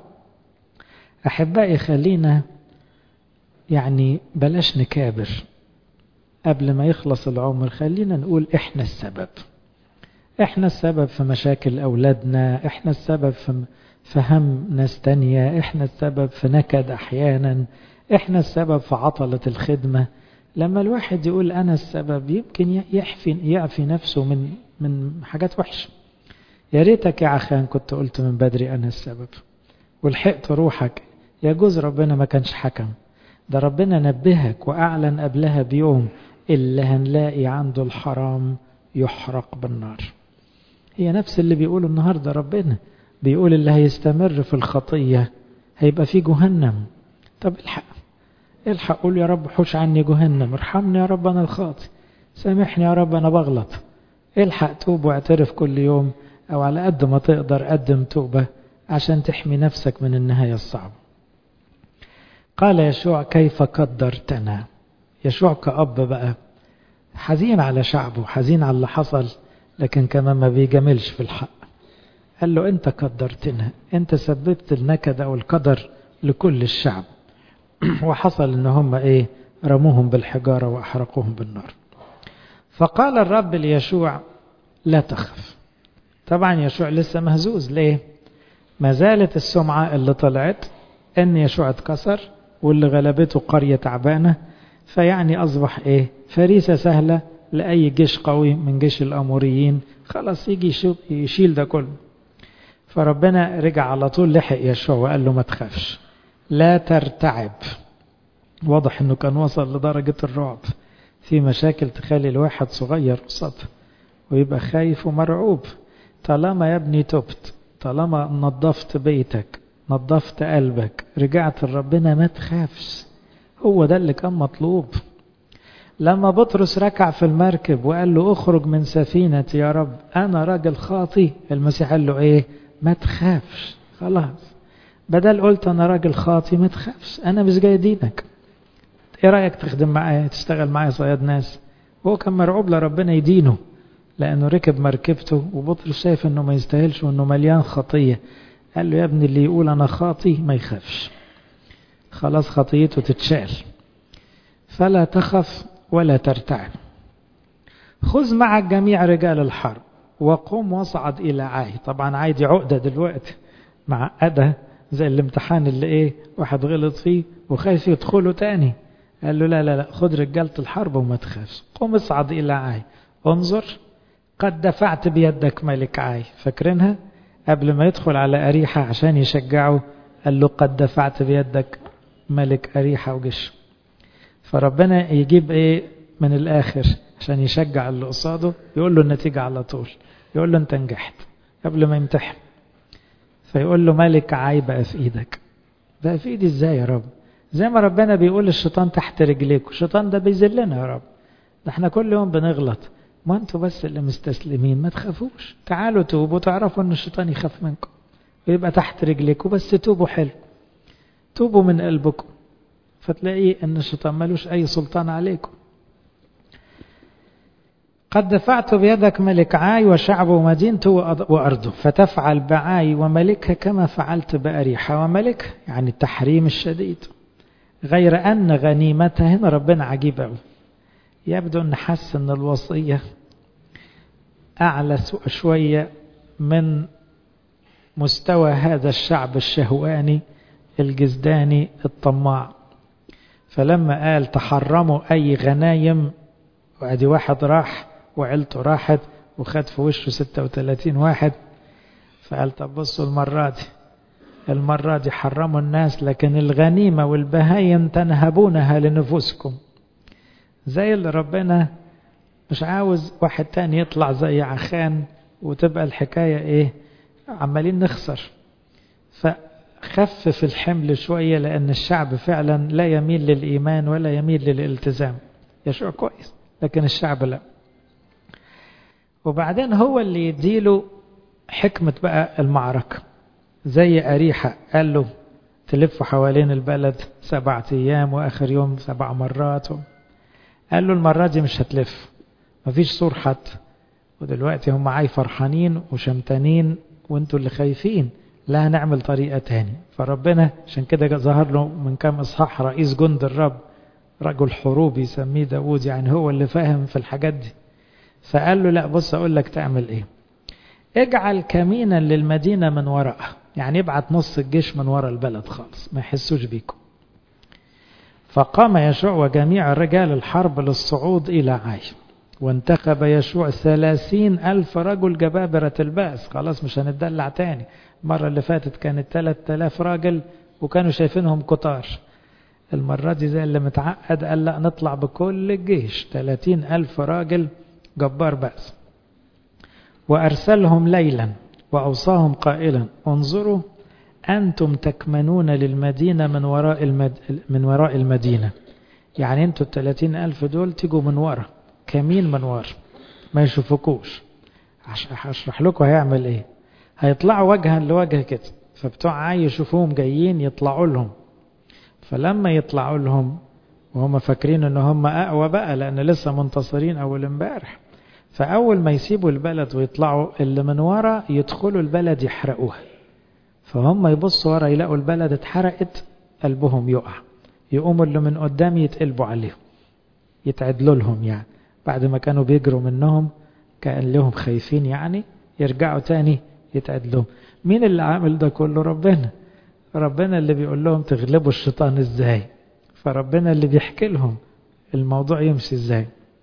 أحبائي خلينا يعني بلاش نكابر قبل ما يخلص العمر خلينا نقول إحنا السبب إحنا السبب في مشاكل أولادنا إحنا السبب في فهم ناس تانية إحنا السبب في نكد أحيانا إحنا السبب في عطلة الخدمة لما الواحد يقول أنا السبب يمكن يحفي يعفي نفسه من من حاجات وحشة يا ريتك يا عخان كنت قلت من بدري أنا السبب ولحقت روحك يجوز ربنا ما كانش حكم ده ربنا نبهك وأعلن قبلها بيوم اللي هنلاقي عنده الحرام يحرق بالنار هي نفس اللي بيقوله النهاردة ربنا بيقول اللي هيستمر في الخطية هيبقى في جهنم طب الحق الحق قول يا رب حوش عني جهنم ارحمني يا رب أنا الخاطي سامحني يا رب أنا بغلط الحق توب واعترف كل يوم أو على قد ما تقدر قدم توبة عشان تحمي نفسك من النهاية الصعبة قال يشوع كيف قدرتنا يشوع كأب بقى حزين على شعبه حزين على اللي حصل لكن كمان ما بيجاملش في الحق قال له انت قدرتنا انت سببت النكد او القدر لكل الشعب وحصل ان هم ايه رموهم بالحجارة واحرقوهم بالنار فقال الرب ليشوع لا تخف طبعا يشوع لسه مهزوز ليه ما زالت السمعة اللي طلعت ان يشوع اتكسر واللي غلبته قرية تعبانة فيعني أصبح إيه فريسة سهلة لأي جيش قوي من جيش الأموريين خلاص يجي يشيل ده كله فربنا رجع على طول لحق يشوع وقال له ما تخافش لا ترتعب واضح انه كان وصل لدرجة الرعب في مشاكل تخلي الواحد صغير قصادها ويبقى خايف ومرعوب طالما يا ابني تبت طالما نظفت بيتك نظفت قلبك رجعت لربنا ما تخافش هو ده اللي كان مطلوب لما بطرس ركع في المركب وقال له اخرج من سفينتي يا رب انا راجل خاطي المسيح قال له ايه ما تخافش خلاص بدل قلت انا راجل خاطي ما تخافش انا مش جاي دينك ايه رايك تخدم معايا تشتغل معايا صياد ناس هو كان مرعوب لربنا يدينه لانه ركب مركبته وبطرس شايف انه ما يستاهلش وانه مليان خطيه قال له يا ابني اللي يقول انا خاطي ما يخافش خلاص خطيته تتشال فلا تخف ولا ترتعب خذ معك جميع رجال الحرب وقم واصعد إلى عاي طبعا عاي دي عقدة دلوقتي معقدة زي الامتحان اللي ايه واحد غلط فيه وخايف يدخله تاني قال له لا لا لا خد رجالة الحرب وما تخافش قم اصعد إلى عاي انظر قد دفعت بيدك ملك عاي فاكرينها قبل ما يدخل على أريحة عشان يشجعه قال له قد دفعت بيدك ملك أريحة وجيش فربنا يجيب ايه من الآخر عشان يشجع اللي قصاده يقول له النتيجة على طول يقول له انت نجحت قبل ما يمتحن فيقول له ملك عاي بقى في ايدك بقى في ايدي ازاي يا رب زي ما ربنا بيقول الشيطان تحت رجليك الشيطان ده بيذلنا يا رب ده احنا كل يوم بنغلط ما انتوا بس اللي مستسلمين ما تخافوش تعالوا توبوا تعرفوا ان الشيطان يخاف منكم ويبقى تحت رجليكم بس توبوا حلو توبوا من قلبكم فتلاقي ان الشيطان ملوش اي سلطان عليكم قد دفعت بيدك ملك عاي وشعبه ومدينته وأرضه فتفعل بعاي وملكها كما فعلت بأريحة وملكها يعني التحريم الشديد غير أن غنيمتها هنا ربنا عجيب أوي يبدو أن حس أن الوصية أعلى شوية من مستوى هذا الشعب الشهواني الجزداني الطماع فلما قال تحرموا أي غنايم وادي واحد راح وعيلته راحت وخد في وشه 36 واحد فقال طب بصوا المرة دي المرة دي حرموا الناس لكن الغنيمة والبهايم تنهبونها لنفوسكم زي اللي ربنا مش عاوز واحد تاني يطلع زي عخان وتبقى الحكاية ايه عمالين نخسر فخفف الحمل شوية لأن الشعب فعلا لا يميل للإيمان ولا يميل للالتزام يشعر كويس لكن الشعب لا وبعدين هو اللي يديله حكمة بقى المعركة زي أريحة قال له تلف حوالين البلد سبعة أيام وآخر يوم سبع مرات قال له المرة دي مش هتلف مفيش سور حتى ودلوقتي هم عاي فرحانين وشمتانين وانتوا اللي خايفين لا هنعمل طريقة تاني فربنا عشان كده ظهر له من كام إصحاح رئيس جند الرب رجل حروب يسميه داود يعني هو اللي فاهم في الحاجات دي فقال له لا بص أقول لك تعمل إيه اجعل كمينا للمدينة من وراءها يعني ابعت نص الجيش من وراء البلد خالص ما يحسوش بيكم فقام يشوع وجميع رجال الحرب للصعود إلى عاي وانتخب يشوع ثلاثين ألف رجل جبابرة البأس خلاص مش هنتدلع تاني المرة اللي فاتت كانت ثلاث آلاف راجل وكانوا شايفينهم كتار المرة دي زي اللي متعقد قال لا نطلع بكل الجيش ثلاثين ألف راجل جبار بأس وأرسلهم ليلا وأوصاهم قائلا انظروا أنتم تكمنون للمدينة من وراء المد... من وراء المدينة يعني أنتوا الثلاثين ألف دول تيجوا من ورا كمين من ورا ما يشوفوكوش هشرح لكم هيعمل ايه هيطلعوا وجها لوجه كده فبتوع عاي يشوفوهم جايين يطلعوا لهم فلما يطلعوا لهم وهم فاكرين ان هم اقوى بقى لان لسه منتصرين اول امبارح فاول ما يسيبوا البلد ويطلعوا اللي من ورا يدخلوا البلد يحرقوها فهم يبصوا ورا يلاقوا البلد اتحرقت قلبهم يقع يقوموا اللي من قدام يتقلبوا عليهم يتعدلوا لهم يعني بعد ما كانوا بيجروا منهم كان لهم خايفين يعني يرجعوا تاني يتعدلوا مين اللي عامل ده كله ربنا ربنا اللي بيقول لهم تغلبوا الشيطان ازاي فربنا اللي بيحكي لهم الموضوع يمشي ازاي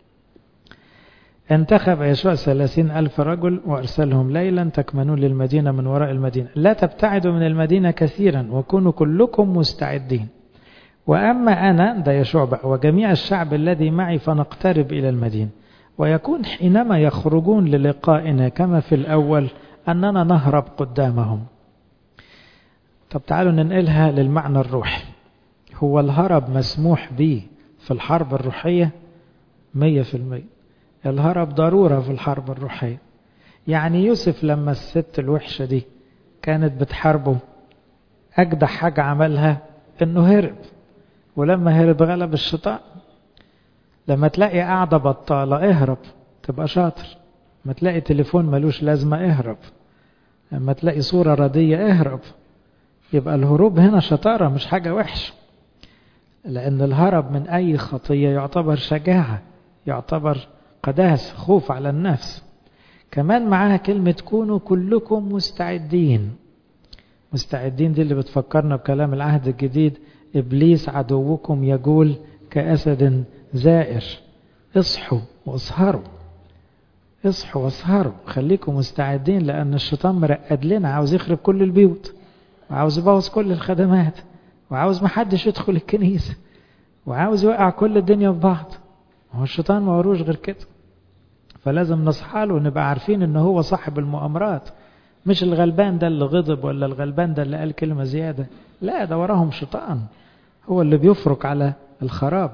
انتخب يشوع ثلاثين ألف رجل وأرسلهم ليلا تكمنون للمدينة من وراء المدينة لا تبتعدوا من المدينة كثيرا وكونوا كلكم مستعدين وأما أنا ده يشوع بقى وجميع الشعب الذي معي فنقترب إلى المدينة ويكون حينما يخرجون للقائنا كما في الأول أننا نهرب قدامهم طب تعالوا ننقلها للمعنى الروحي هو الهرب مسموح به في الحرب الروحية مية في المية الهرب ضرورة في الحرب الروحية يعني يوسف لما الست الوحشة دي كانت بتحاربه أجدع حاجة عملها إنه هرب ولما هرب غلب الشيطان لما تلاقي قاعدة بطالة اهرب تبقى شاطر لما تلاقي تليفون ملوش لازمة اهرب لما تلاقي صورة ردية اهرب يبقى الهروب هنا شطارة مش حاجة وحش لأن الهرب من أي خطية يعتبر شجاعة يعتبر قداس خوف على النفس كمان معاها كلمة كونوا كلكم مستعدين مستعدين دي اللي بتفكرنا بكلام العهد الجديد إبليس عدوكم يقول كأسد زائر اصحوا واسهروا اصحوا واسهروا خليكم مستعدين لأن الشيطان مرقد لنا عاوز يخرب كل البيوت وعاوز يبوظ كل الخدمات وعاوز محدش يدخل الكنيسة وعاوز يوقع كل الدنيا في بعض هو الشيطان ما وروش غير كده فلازم نصحى له ونبقى عارفين ان هو صاحب المؤامرات مش الغلبان ده اللي غضب ولا الغلبان ده اللي قال كلمة زيادة لا ده وراهم شيطان هو اللي بيفرق على الخراب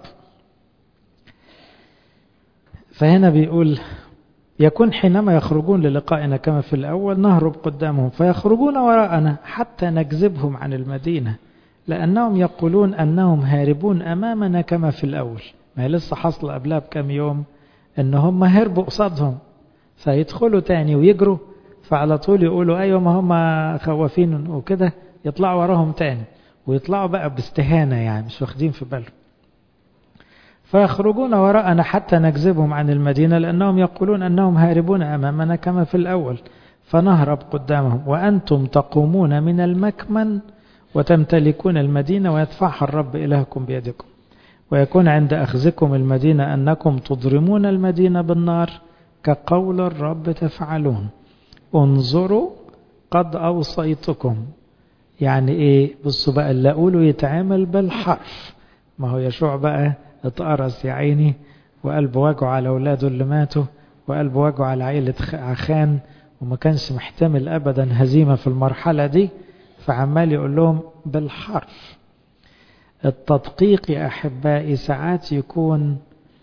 فهنا بيقول يكون حينما يخرجون للقائنا كما في الأول نهرب قدامهم فيخرجون وراءنا حتى نجذبهم عن المدينة لأنهم يقولون أنهم هاربون أمامنا كما في الأول ما هي لسه حصل قبلها بكم يوم ان هم هربوا قصادهم فيدخلوا تاني ويجروا فعلى طول يقولوا ايوه ما هم خوافين وكده يطلعوا وراهم تاني ويطلعوا بقى باستهانة يعني مش واخدين في بالهم فيخرجون وراءنا حتى نجذبهم عن المدينة لأنهم يقولون أنهم هاربون أمامنا كما في الأول فنهرب قدامهم وأنتم تقومون من المكمن وتمتلكون المدينة ويدفعها الرب إلهكم بيدكم ويكون عند أخذكم المدينة أنكم تضرمون المدينة بالنار كقول الرب تفعلون انظروا قد أوصيتكم يعني إيه بصوا بقى اللي أقوله يتعامل بالحرف ما هو يشوع بقى اتقرص يا عيني وقلبه وجعه على أولاده اللي ماتوا وقلبه وجعه على عيلة عخان وما كانش محتمل أبدا هزيمة في المرحلة دي فعمال يقول لهم بالحرف التدقيق يا أحبائي ساعات يكون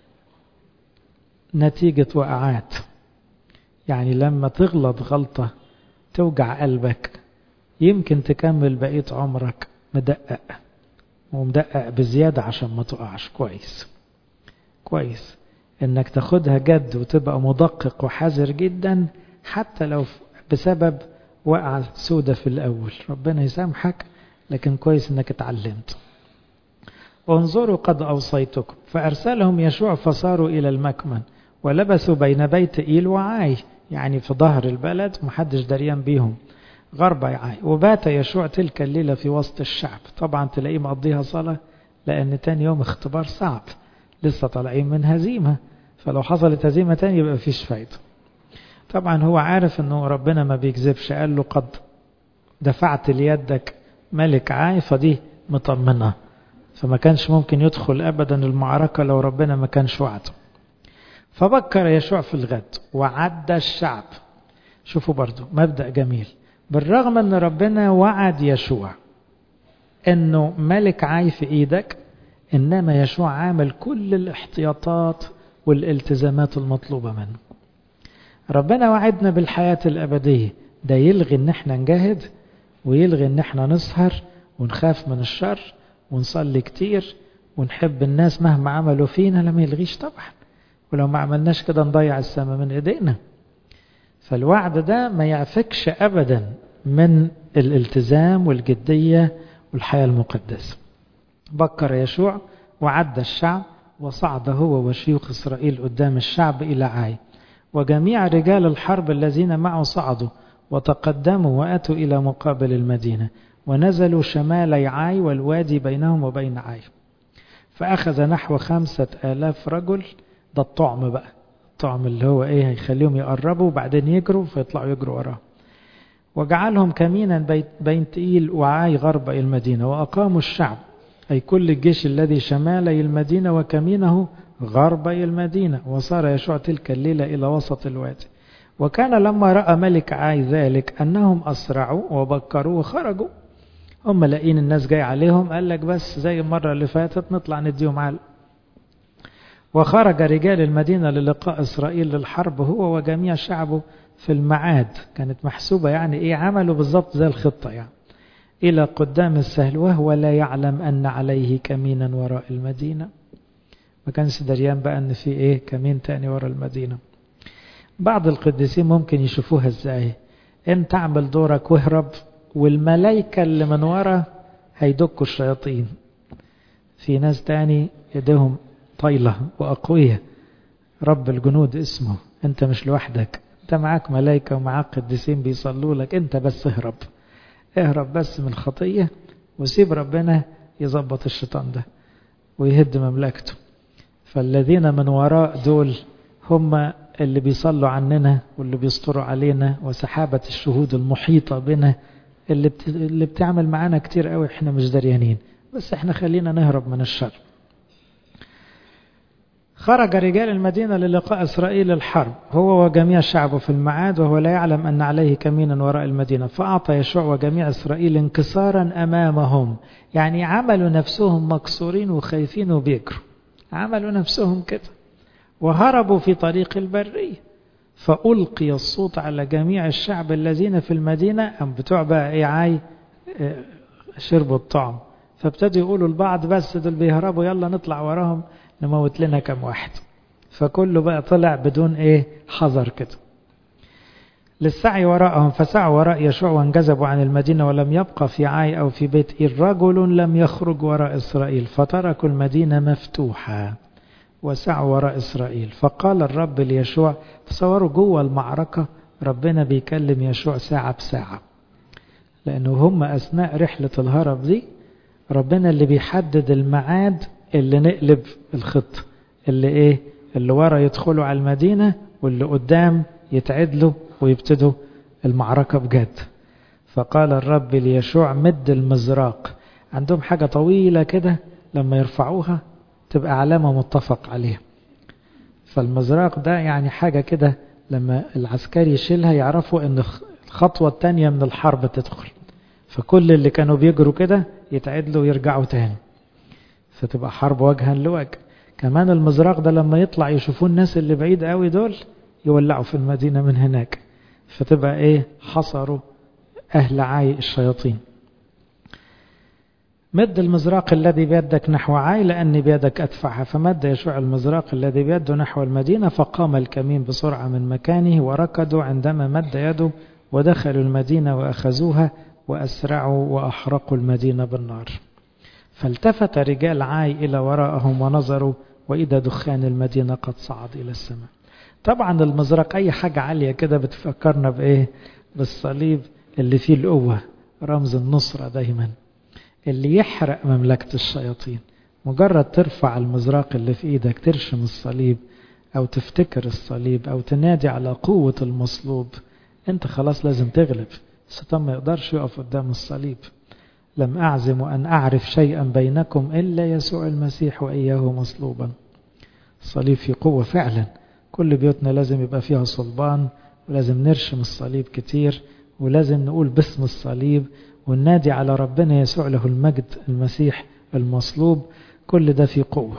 نتيجة وقعات يعني لما تغلط غلطة توجع قلبك يمكن تكمل بقية عمرك مدقق ومدقق بزيادة عشان ما تقعش كويس كويس انك تاخدها جد وتبقى مدقق وحذر جدا حتى لو بسبب وقع سودة في الأول ربنا يسامحك لكن كويس انك اتعلمت انظروا قد أوصيتكم فأرسلهم يشوع فصاروا إلى المكمن ولبثوا بين بيت إيل وعاي يعني في ظهر البلد محدش دريان بيهم غرب عاي وبات يشوع تلك الليلة في وسط الشعب طبعا تلاقيه مقضيها صلاة لأن تاني يوم اختبار صعب لسه طالعين من هزيمة فلو حصلت هزيمة تاني يبقى فيش فايدة طبعا هو عارف انه ربنا ما بيكذبش قال له قد دفعت ليدك ملك عاي فدي مطمنة فما كانش ممكن يدخل ابدا المعركة لو ربنا ما كانش وعده فبكر يشوع في الغد وعد الشعب شوفوا برضو مبدأ جميل بالرغم ان ربنا وعد يشوع انه ملك عاي في ايدك انما يشوع عامل كل الاحتياطات والالتزامات المطلوبة منه ربنا وعدنا بالحياة الأبدية ده يلغي ان احنا نجاهد ويلغي ان احنا نسهر ونخاف من الشر ونصلي كتير ونحب الناس مهما عملوا فينا لما يلغيش طبعا ولو ما عملناش كده نضيع السماء من ايدينا فالوعد ده ما يعفكش ابدا من الالتزام والجدية والحياة المقدسة بكر يشوع وعد الشعب وصعد هو وشيوخ إسرائيل قدام الشعب إلى عاي وجميع رجال الحرب الذين معه صعدوا وتقدموا وأتوا إلى مقابل المدينة ونزلوا شمالي عاي والوادي بينهم وبين عاي فأخذ نحو خمسة آلاف رجل ده الطعم بقى الطعم اللي هو إيه هيخليهم يقربوا وبعدين يجروا فيطلعوا يجروا وراه وجعلهم كمينا بين تقيل وعاي غرب المدينة وأقاموا الشعب أي كل الجيش الذي شمالي المدينة وكمينه غربي المدينة وصار يشوع تلك الليلة إلى وسط الوادي وكان لما رأى ملك عاي ذلك أنهم أسرعوا وبكروا وخرجوا هم لاقين الناس جاي عليهم قال لك بس زي المرة اللي فاتت نطلع نديهم على وخرج رجال المدينة للقاء إسرائيل للحرب هو وجميع شعبه في المعاد كانت محسوبة يعني إيه عملوا بالضبط زي الخطة يعني إلى قدام السهل وهو لا يعلم أن عليه كمينا وراء المدينة ما كانش دريان بقى أن في إيه كمين تاني وراء المدينة بعض القديسين ممكن يشوفوها إزاي أنت اعمل دورك واهرب والملائكة اللي من ورا هيدكوا الشياطين في ناس تاني يدهم طايلة وأقوية رب الجنود اسمه أنت مش لوحدك أنت معاك ملائكة ومعاك قديسين بيصلوا لك أنت بس اهرب اهرب بس من الخطية وسيب ربنا يظبط الشيطان ده ويهد مملكته فالذين من وراء دول هم اللي بيصلوا عننا واللي بيستروا علينا وسحابة الشهود المحيطة بنا اللي, بت... اللي بتعمل معانا كتير قوي احنا مش دريانين بس احنا خلينا نهرب من الشر خرج رجال المدينة للقاء إسرائيل الحرب هو وجميع شعبه في المعاد وهو لا يعلم أن عليه كمينا وراء المدينة فأعطى يشوع وجميع إسرائيل انكسارا أمامهم يعني عملوا نفسهم مكسورين وخايفين وبيجروا عملوا نفسهم كده وهربوا في طريق البرية فألقي الصوت على جميع الشعب الذين في المدينة أم بتوع بقى إيه عاي شربوا الطعم فابتدوا يقولوا البعض بس دول بيهربوا يلا نطلع وراهم نموت لنا كم واحد فكله بقى طلع بدون ايه حذر كده للسعي وراءهم فسعوا وراء يشوع وانجذبوا عن المدينة ولم يبقى في عاي أو في بيت إيل رجل لم يخرج وراء إسرائيل فتركوا المدينة مفتوحة وسعوا وراء إسرائيل فقال الرب ليشوع تصوروا جوه المعركة ربنا بيكلم يشوع ساعة بساعة لأنه هم أثناء رحلة الهرب دي ربنا اللي بيحدد الميعاد اللي نقلب الخط اللي ايه اللي ورا يدخلوا على المدينة واللي قدام يتعدلوا ويبتدوا المعركة بجد فقال الرب ليشوع مد المزراق عندهم حاجة طويلة كده لما يرفعوها تبقى علامة متفق عليها فالمزراق ده يعني حاجة كده لما العسكري يشيلها يعرفوا ان الخطوة التانية من الحرب تدخل فكل اللي كانوا بيجروا كده يتعدلوا ويرجعوا تاني فتبقى حرب وجها لوجه كمان المزراق ده لما يطلع يشوفوا الناس اللي بعيد قوي دول يولعوا في المدينة من هناك فتبقى ايه حصروا اهل عاي الشياطين مد المزراق الذي بيدك نحو عاي لأني بيدك أدفعها فمد يشوع المزراق الذي بيده نحو المدينة فقام الكمين بسرعة من مكانه وركضوا عندما مد يده ودخلوا المدينة وأخذوها وأسرعوا وأحرقوا المدينة بالنار فالتفت رجال عاي إلى وراءهم ونظروا وإذا دخان المدينة قد صعد إلى السماء طبعا المزرق أي حاجة عالية كده بتفكرنا بإيه بالصليب اللي فيه القوة رمز النصرة دايما اللي يحرق مملكة الشياطين مجرد ترفع المزراق اللي في ايدك ترشم الصليب او تفتكر الصليب او تنادي على قوة المصلوب انت خلاص لازم تغلب الشيطان ما يقدرش يقف قدام الصليب لم أعزم أن أعرف شيئا بينكم إلا يسوع المسيح وإياه مصلوبا الصليب في قوة فعلا كل بيوتنا لازم يبقى فيها صلبان ولازم نرشم الصليب كتير ولازم نقول باسم الصليب وننادي على ربنا يسوع له المجد المسيح المصلوب كل ده في قوة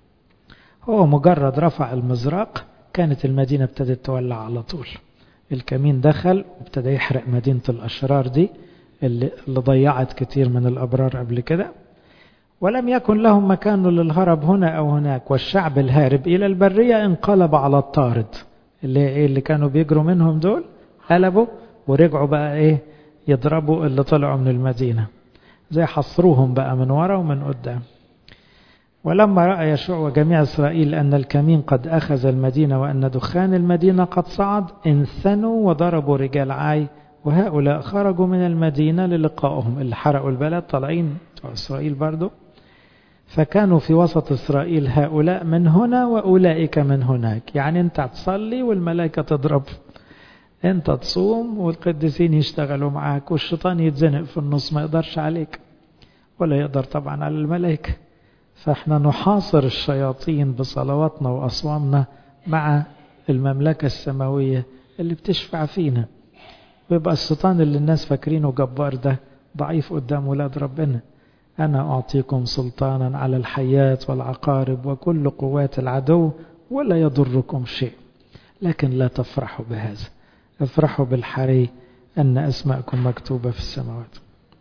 هو مجرد رفع المزراق كانت المدينة ابتدت تولع على طول الكمين دخل وابتدى يحرق مدينة الأشرار دي اللي, اللي ضيعت كتير من الأبرار قبل كده ولم يكن لهم مكان للهرب هنا أو هناك والشعب الهارب إلى البرية انقلب على الطارد اللي, إيه اللي كانوا بيجروا منهم دول قلبوا ورجعوا بقى إيه يضربوا اللي طلعوا من المدينة زي حصروهم بقى من ورا ومن قدام ولما رأى يشوع وجميع إسرائيل أن الكمين قد أخذ المدينة وأن دخان المدينة قد صعد انثنوا وضربوا رجال عاي وهؤلاء خرجوا من المدينة للقائهم اللي حرقوا البلد طالعين بتوع إسرائيل برضو فكانوا في وسط إسرائيل هؤلاء من هنا وأولئك من هناك يعني أنت تصلي والملائكة تضرب أنت تصوم والقديسين يشتغلوا معاك والشيطان يتزنق في النص ما يقدرش عليك ولا يقدر طبعا على الملائكة فاحنا نحاصر الشياطين بصلواتنا وأصوامنا مع المملكة السماوية اللي بتشفع فينا ويبقى الشيطان اللي الناس فاكرينه جبار ده ضعيف قدام ولاد ربنا أنا أعطيكم سلطانا على الحيات والعقارب وكل قوات العدو ولا يضركم شيء لكن لا تفرحوا بهذا افرحوا بالحري أن أسماءكم مكتوبة في السماوات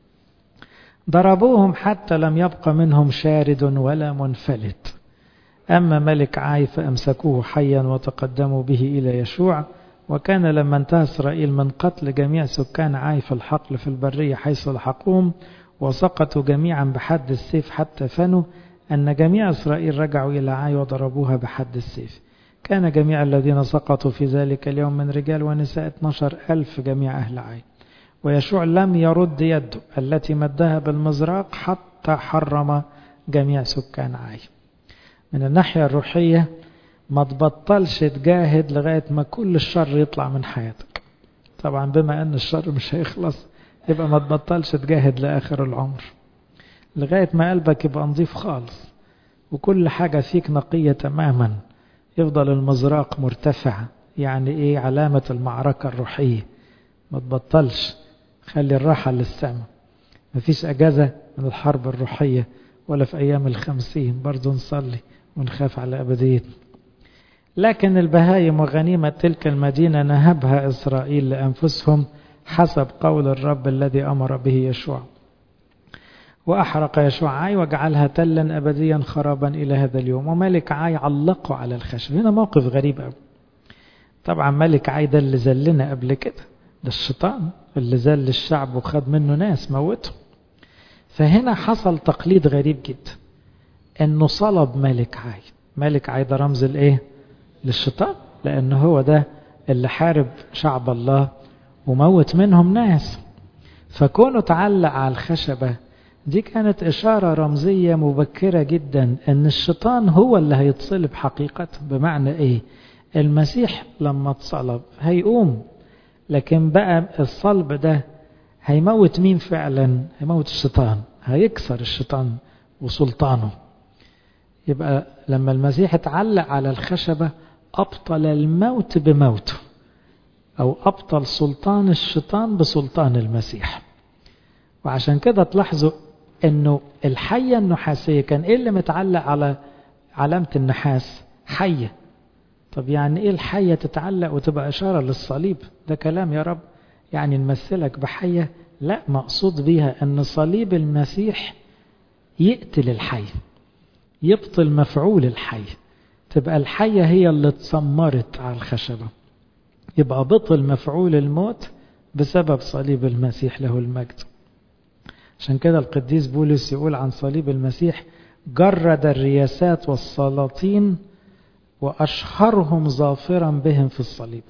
ضربوهم حتى لم يبق منهم شارد ولا منفلت أما ملك عاي فأمسكوه حيا وتقدموا به إلى يشوع وكان لما انتهى إسرائيل من قتل جميع سكان عاي في الحقل في البرية حيث لحقوهم وسقطوا جميعا بحد السيف حتى فنوا أن جميع إسرائيل رجعوا إلى عاي وضربوها بحد السيف كان جميع الذين سقطوا في ذلك اليوم من رجال ونساء 12 ألف جميع أهل عاي ويشوع لم يرد يده التي مدها بالمزراق حتى حرم جميع سكان عاي من الناحية الروحية ما تبطلش تجاهد لغاية ما كل الشر يطلع من حياتك طبعا بما أن الشر مش هيخلص يبقى ما تبطلش تجاهد لآخر العمر لغاية ما قلبك يبقى نظيف خالص وكل حاجة فيك نقية تماما يفضل المزراق مرتفع يعني ايه علامة المعركة الروحية ما تبطلش خلي الراحة للسماء مفيش أجازة من الحرب الروحية ولا في أيام الخمسين برضو نصلي ونخاف على أبديتنا لكن البهايم وغنيمة تلك المدينة نهبها إسرائيل لأنفسهم حسب قول الرب الذي أمر به يشوع وأحرق يشوع عاي وجعلها تلا أبديا خرابا إلى هذا اليوم وملك عاي علقه على الخشب هنا موقف غريب قوي طبعا ملك عاي ده اللي زلنا قبل كده ده الشيطان اللي زل الشعب وخد منه ناس موته فهنا حصل تقليد غريب جدا انه صلب ملك عاي ملك عاي ده رمز الايه للشيطان لانه هو ده اللي حارب شعب الله وموت منهم ناس فكونه تعلق على الخشبة دي كانت إشارة رمزية مبكرة جدا أن الشيطان هو اللي هيتصلب حقيقة بمعنى إيه المسيح لما اتصلب هيقوم لكن بقى الصلب ده هيموت مين فعلا هيموت الشيطان هيكسر الشيطان وسلطانه يبقى لما المسيح اتعلق على الخشبة أبطل الموت بموته أو أبطل سلطان الشيطان بسلطان المسيح وعشان كده تلاحظوا أنه الحية النحاسية كان إيه اللي متعلق على علامة النحاس حية طب يعني إيه الحية تتعلق وتبقى إشارة للصليب ده كلام يا رب يعني نمثلك بحية لا مقصود بيها أن صليب المسيح يقتل الحي يبطل مفعول الحي تبقى الحية هي اللي اتسمرت على الخشبة يبقى بطل مفعول الموت بسبب صليب المسيح له المجد عشان كده القديس بولس يقول عن صليب المسيح جرد الرياسات والسلاطين وأشهرهم ظافرا بهم في الصليب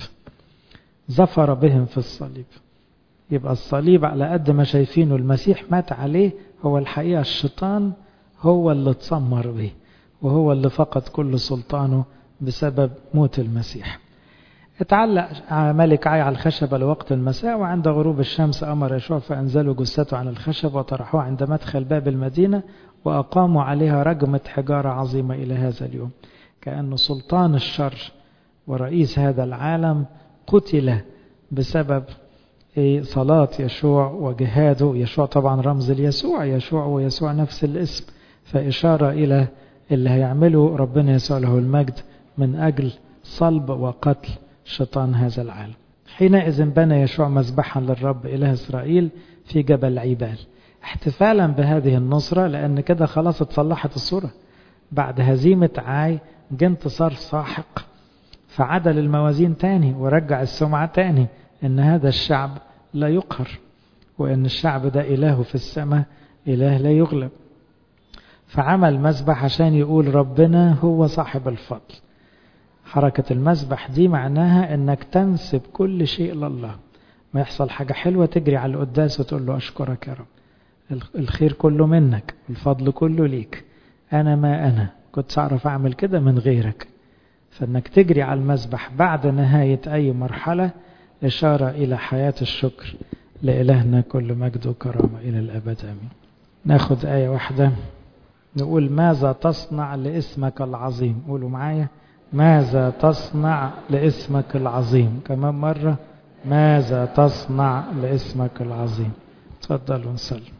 ظفر بهم في الصليب يبقى الصليب على قد ما شايفينه المسيح مات عليه هو الحقيقة الشيطان هو اللي اتسمر به وهو اللي فقد كل سلطانه بسبب موت المسيح اتعلق ملك عاي على الخشبة لوقت المساء وعند غروب الشمس أمر يشوع فأنزلوا جثته عن الخشبة وطرحوها عند مدخل باب المدينة وأقاموا عليها رجمة حجارة عظيمة إلى هذا اليوم كأن سلطان الشر ورئيس هذا العالم قتل بسبب صلاة يشوع وجهاده يشوع طبعا رمز ليسوع يشوع ويسوع نفس الاسم فإشارة إلى اللي هيعمله ربنا يسوع له المجد من أجل صلب وقتل شيطان هذا العالم حينئذ بنى يشوع مذبحا للرب إله إسرائيل في جبل عيبال احتفالا بهذه النصرة لأن كده خلاص اتصلحت الصورة بعد هزيمة عاي جه انتصار ساحق فعدل الموازين تاني ورجع السمعة تاني ان هذا الشعب لا يقهر وان الشعب ده إله في السماء إله لا يغلب فعمل مسبح عشان يقول ربنا هو صاحب الفضل حركة المسبح دي معناها انك تنسب كل شيء لله ما يحصل حاجة حلوة تجري على القداس وتقول له أشكرك يا رب الخير كله منك الفضل كله ليك أنا ما أنا كنت أعرف أعمل كده من غيرك فإنك تجري على المسبح بعد نهاية أي مرحلة إشارة إلى حياة الشكر لإلهنا كل مجد وكرامة إلى الأبد آمين ناخد آية واحدة نقول ماذا تصنع لاسمك العظيم قولوا معايا ماذا تصنع لاسمك العظيم كمان مرة ماذا تصنع لاسمك العظيم تفضلوا نصلي